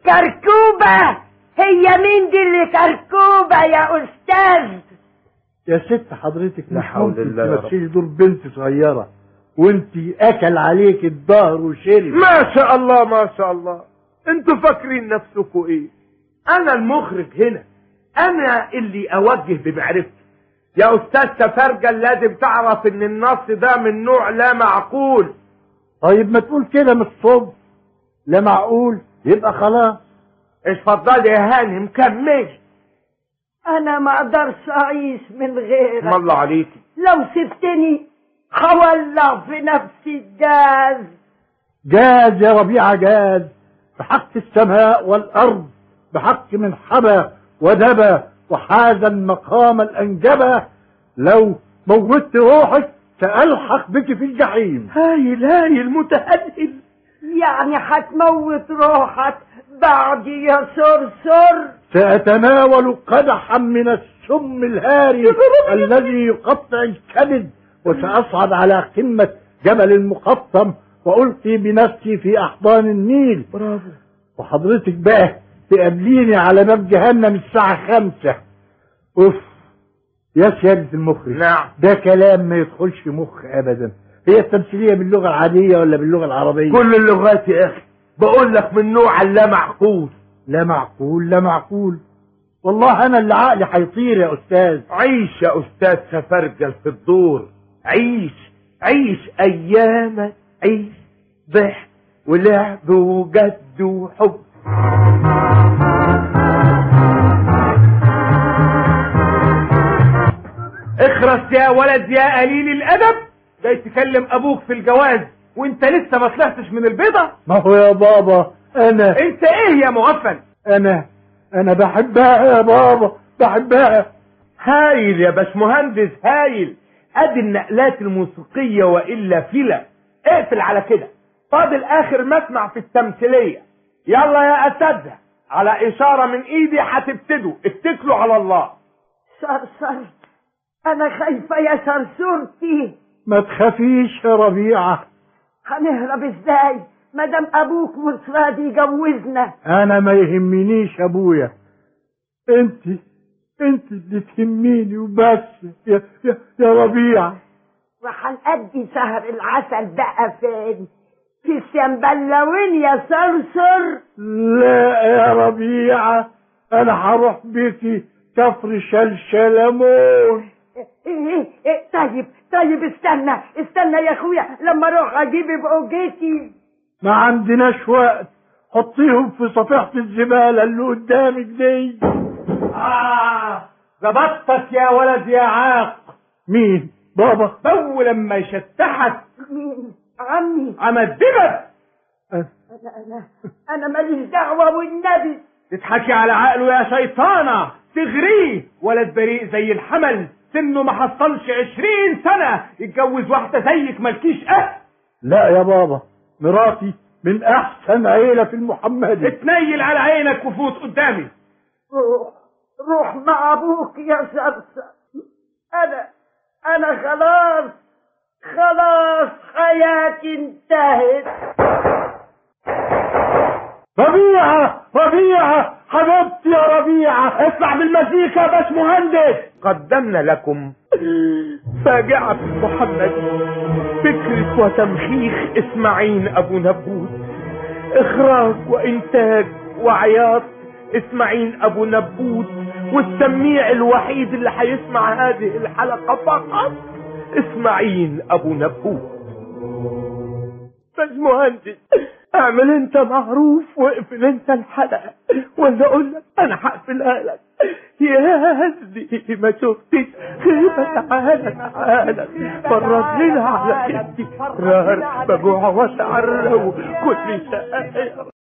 كركوبة هي مين دي اللي كركوبة يا استاذ يا ست حضرتك لا مش حول ممكن الله يا رب. تمثلي دور بنت صغيره وانت اكل عليك الظهر وشرب ما شاء الله ما شاء الله انتوا فاكرين نفسكم ايه انا المخرج هنا انا اللي اوجه بمعرفتي يا استاذ تفرجل لازم تعرف ان النص ده من نوع لا معقول طيب ما تقول كده من الصبح لا معقول يبقى خلاص اتفضلي يا هانم كملي انا ما اقدرش اعيش من غيرك اسم الله عليكي لو سبتني هولع في نفسي الجاز جاز يا ربيعة جاز بحق السماء والأرض بحق من حبى ودبى وحاز المقام الأنجبة لو موتت روحك سألحق بك في الجحيم هايل هايل متهدئ يعني هتموت روحك بعد يا صرصر سأتناول قدحا من السم الهاري الذي يقطع الكبد وسأصعد على قمة جبل المقطم وألقي بنفسي في أحضان النيل برافو وحضرتك بقى تقابليني على باب جهنم الساعة خمسة أوف يا سيادة المخرج نعم ده كلام ما يدخلش مخ أبدا هي التمثيلية باللغة العادية ولا باللغة العربية كل اللغات يا اخي بقول لك من نوع لا معقول لا معقول لا معقول والله أنا اللي عقلي هيطير يا أستاذ عيش يا استاذ سفرجل في الدور عيش عيش ايامك عيش ضحك ولعب وجد وحب اخرس يا ولد يا قليل الادب جاي تكلم ابوك في الجواز وانت لسه ما طلعتش من البيضة ما هو يا بابا أنا انت ايه يا مغفل أنا أنا بحبها يا بابا بحبها هايل يا باشمهندس هايل ادي النقلات الموسيقية والا فيلا اقفل على كده فاضل اخر مسمع في التمثيلية يلا يا اساتذة على اشارة من ايدي هتبتدوا اتكلوا على الله صرصر انا خايفة يا صرصورتي ما تخافيش يا ربيعة هنهرب ازاي مادام ابوك مش راضي يجوزنا انا ما يهمنيش ابويا انت انت اللي تهميني وبس يا, يا, يا ربيعة وهنأدي سهر العسل بقى فين في السنبلاوين يا صرصر لا يا ربيعة انا هروح بيكي كفر شلشلمون إيه إيه طيب طيب استنى استنى يا اخويا لما اروح اجيب بقوجتي ما عندناش وقت حطيهم في صفيحة الزبالة اللي قدامك دي اه ظبطتك يا ولد يا عاق مين بابا بو لما يشتحك مين عمي عمدبك انا انا انا ماليش دعوه والنبي تضحكي على عقله يا شيطانة تغريه ولد بريء زي الحمل سنه ما حصلش عشرين سنة يتجوز واحدة زيك مالكيش أهل لا يا بابا مراتي من احسن عيلة في المحمدي اتنيل على عينك وفوت قدامي روح روح مع ابوك يا صرصر انا انا خلاص خلاص حياتي انتهت ربيعة ربيعة حبيبتي يا ربيعة اسمع بالمزيكا يا باشمهندس قدمنا لكم فاجعة محمد فكرة وتمخيخ اسماعيل ابو نبوت اخراج وانتاج وعياط اسماعيل ابو نبوت والسميع الوحيد اللي هيسمع هذه الحلقة فقط اسماعيل ابو نبوت باشمهندس اعمل انت معروف واقفل انت الحلقة ولا اقول لك انا هقفلها لك يا دي ما شفتش خيبة تعالى تعالى فرج لنا على خدي رار بجوع واتعرى وكل شقايا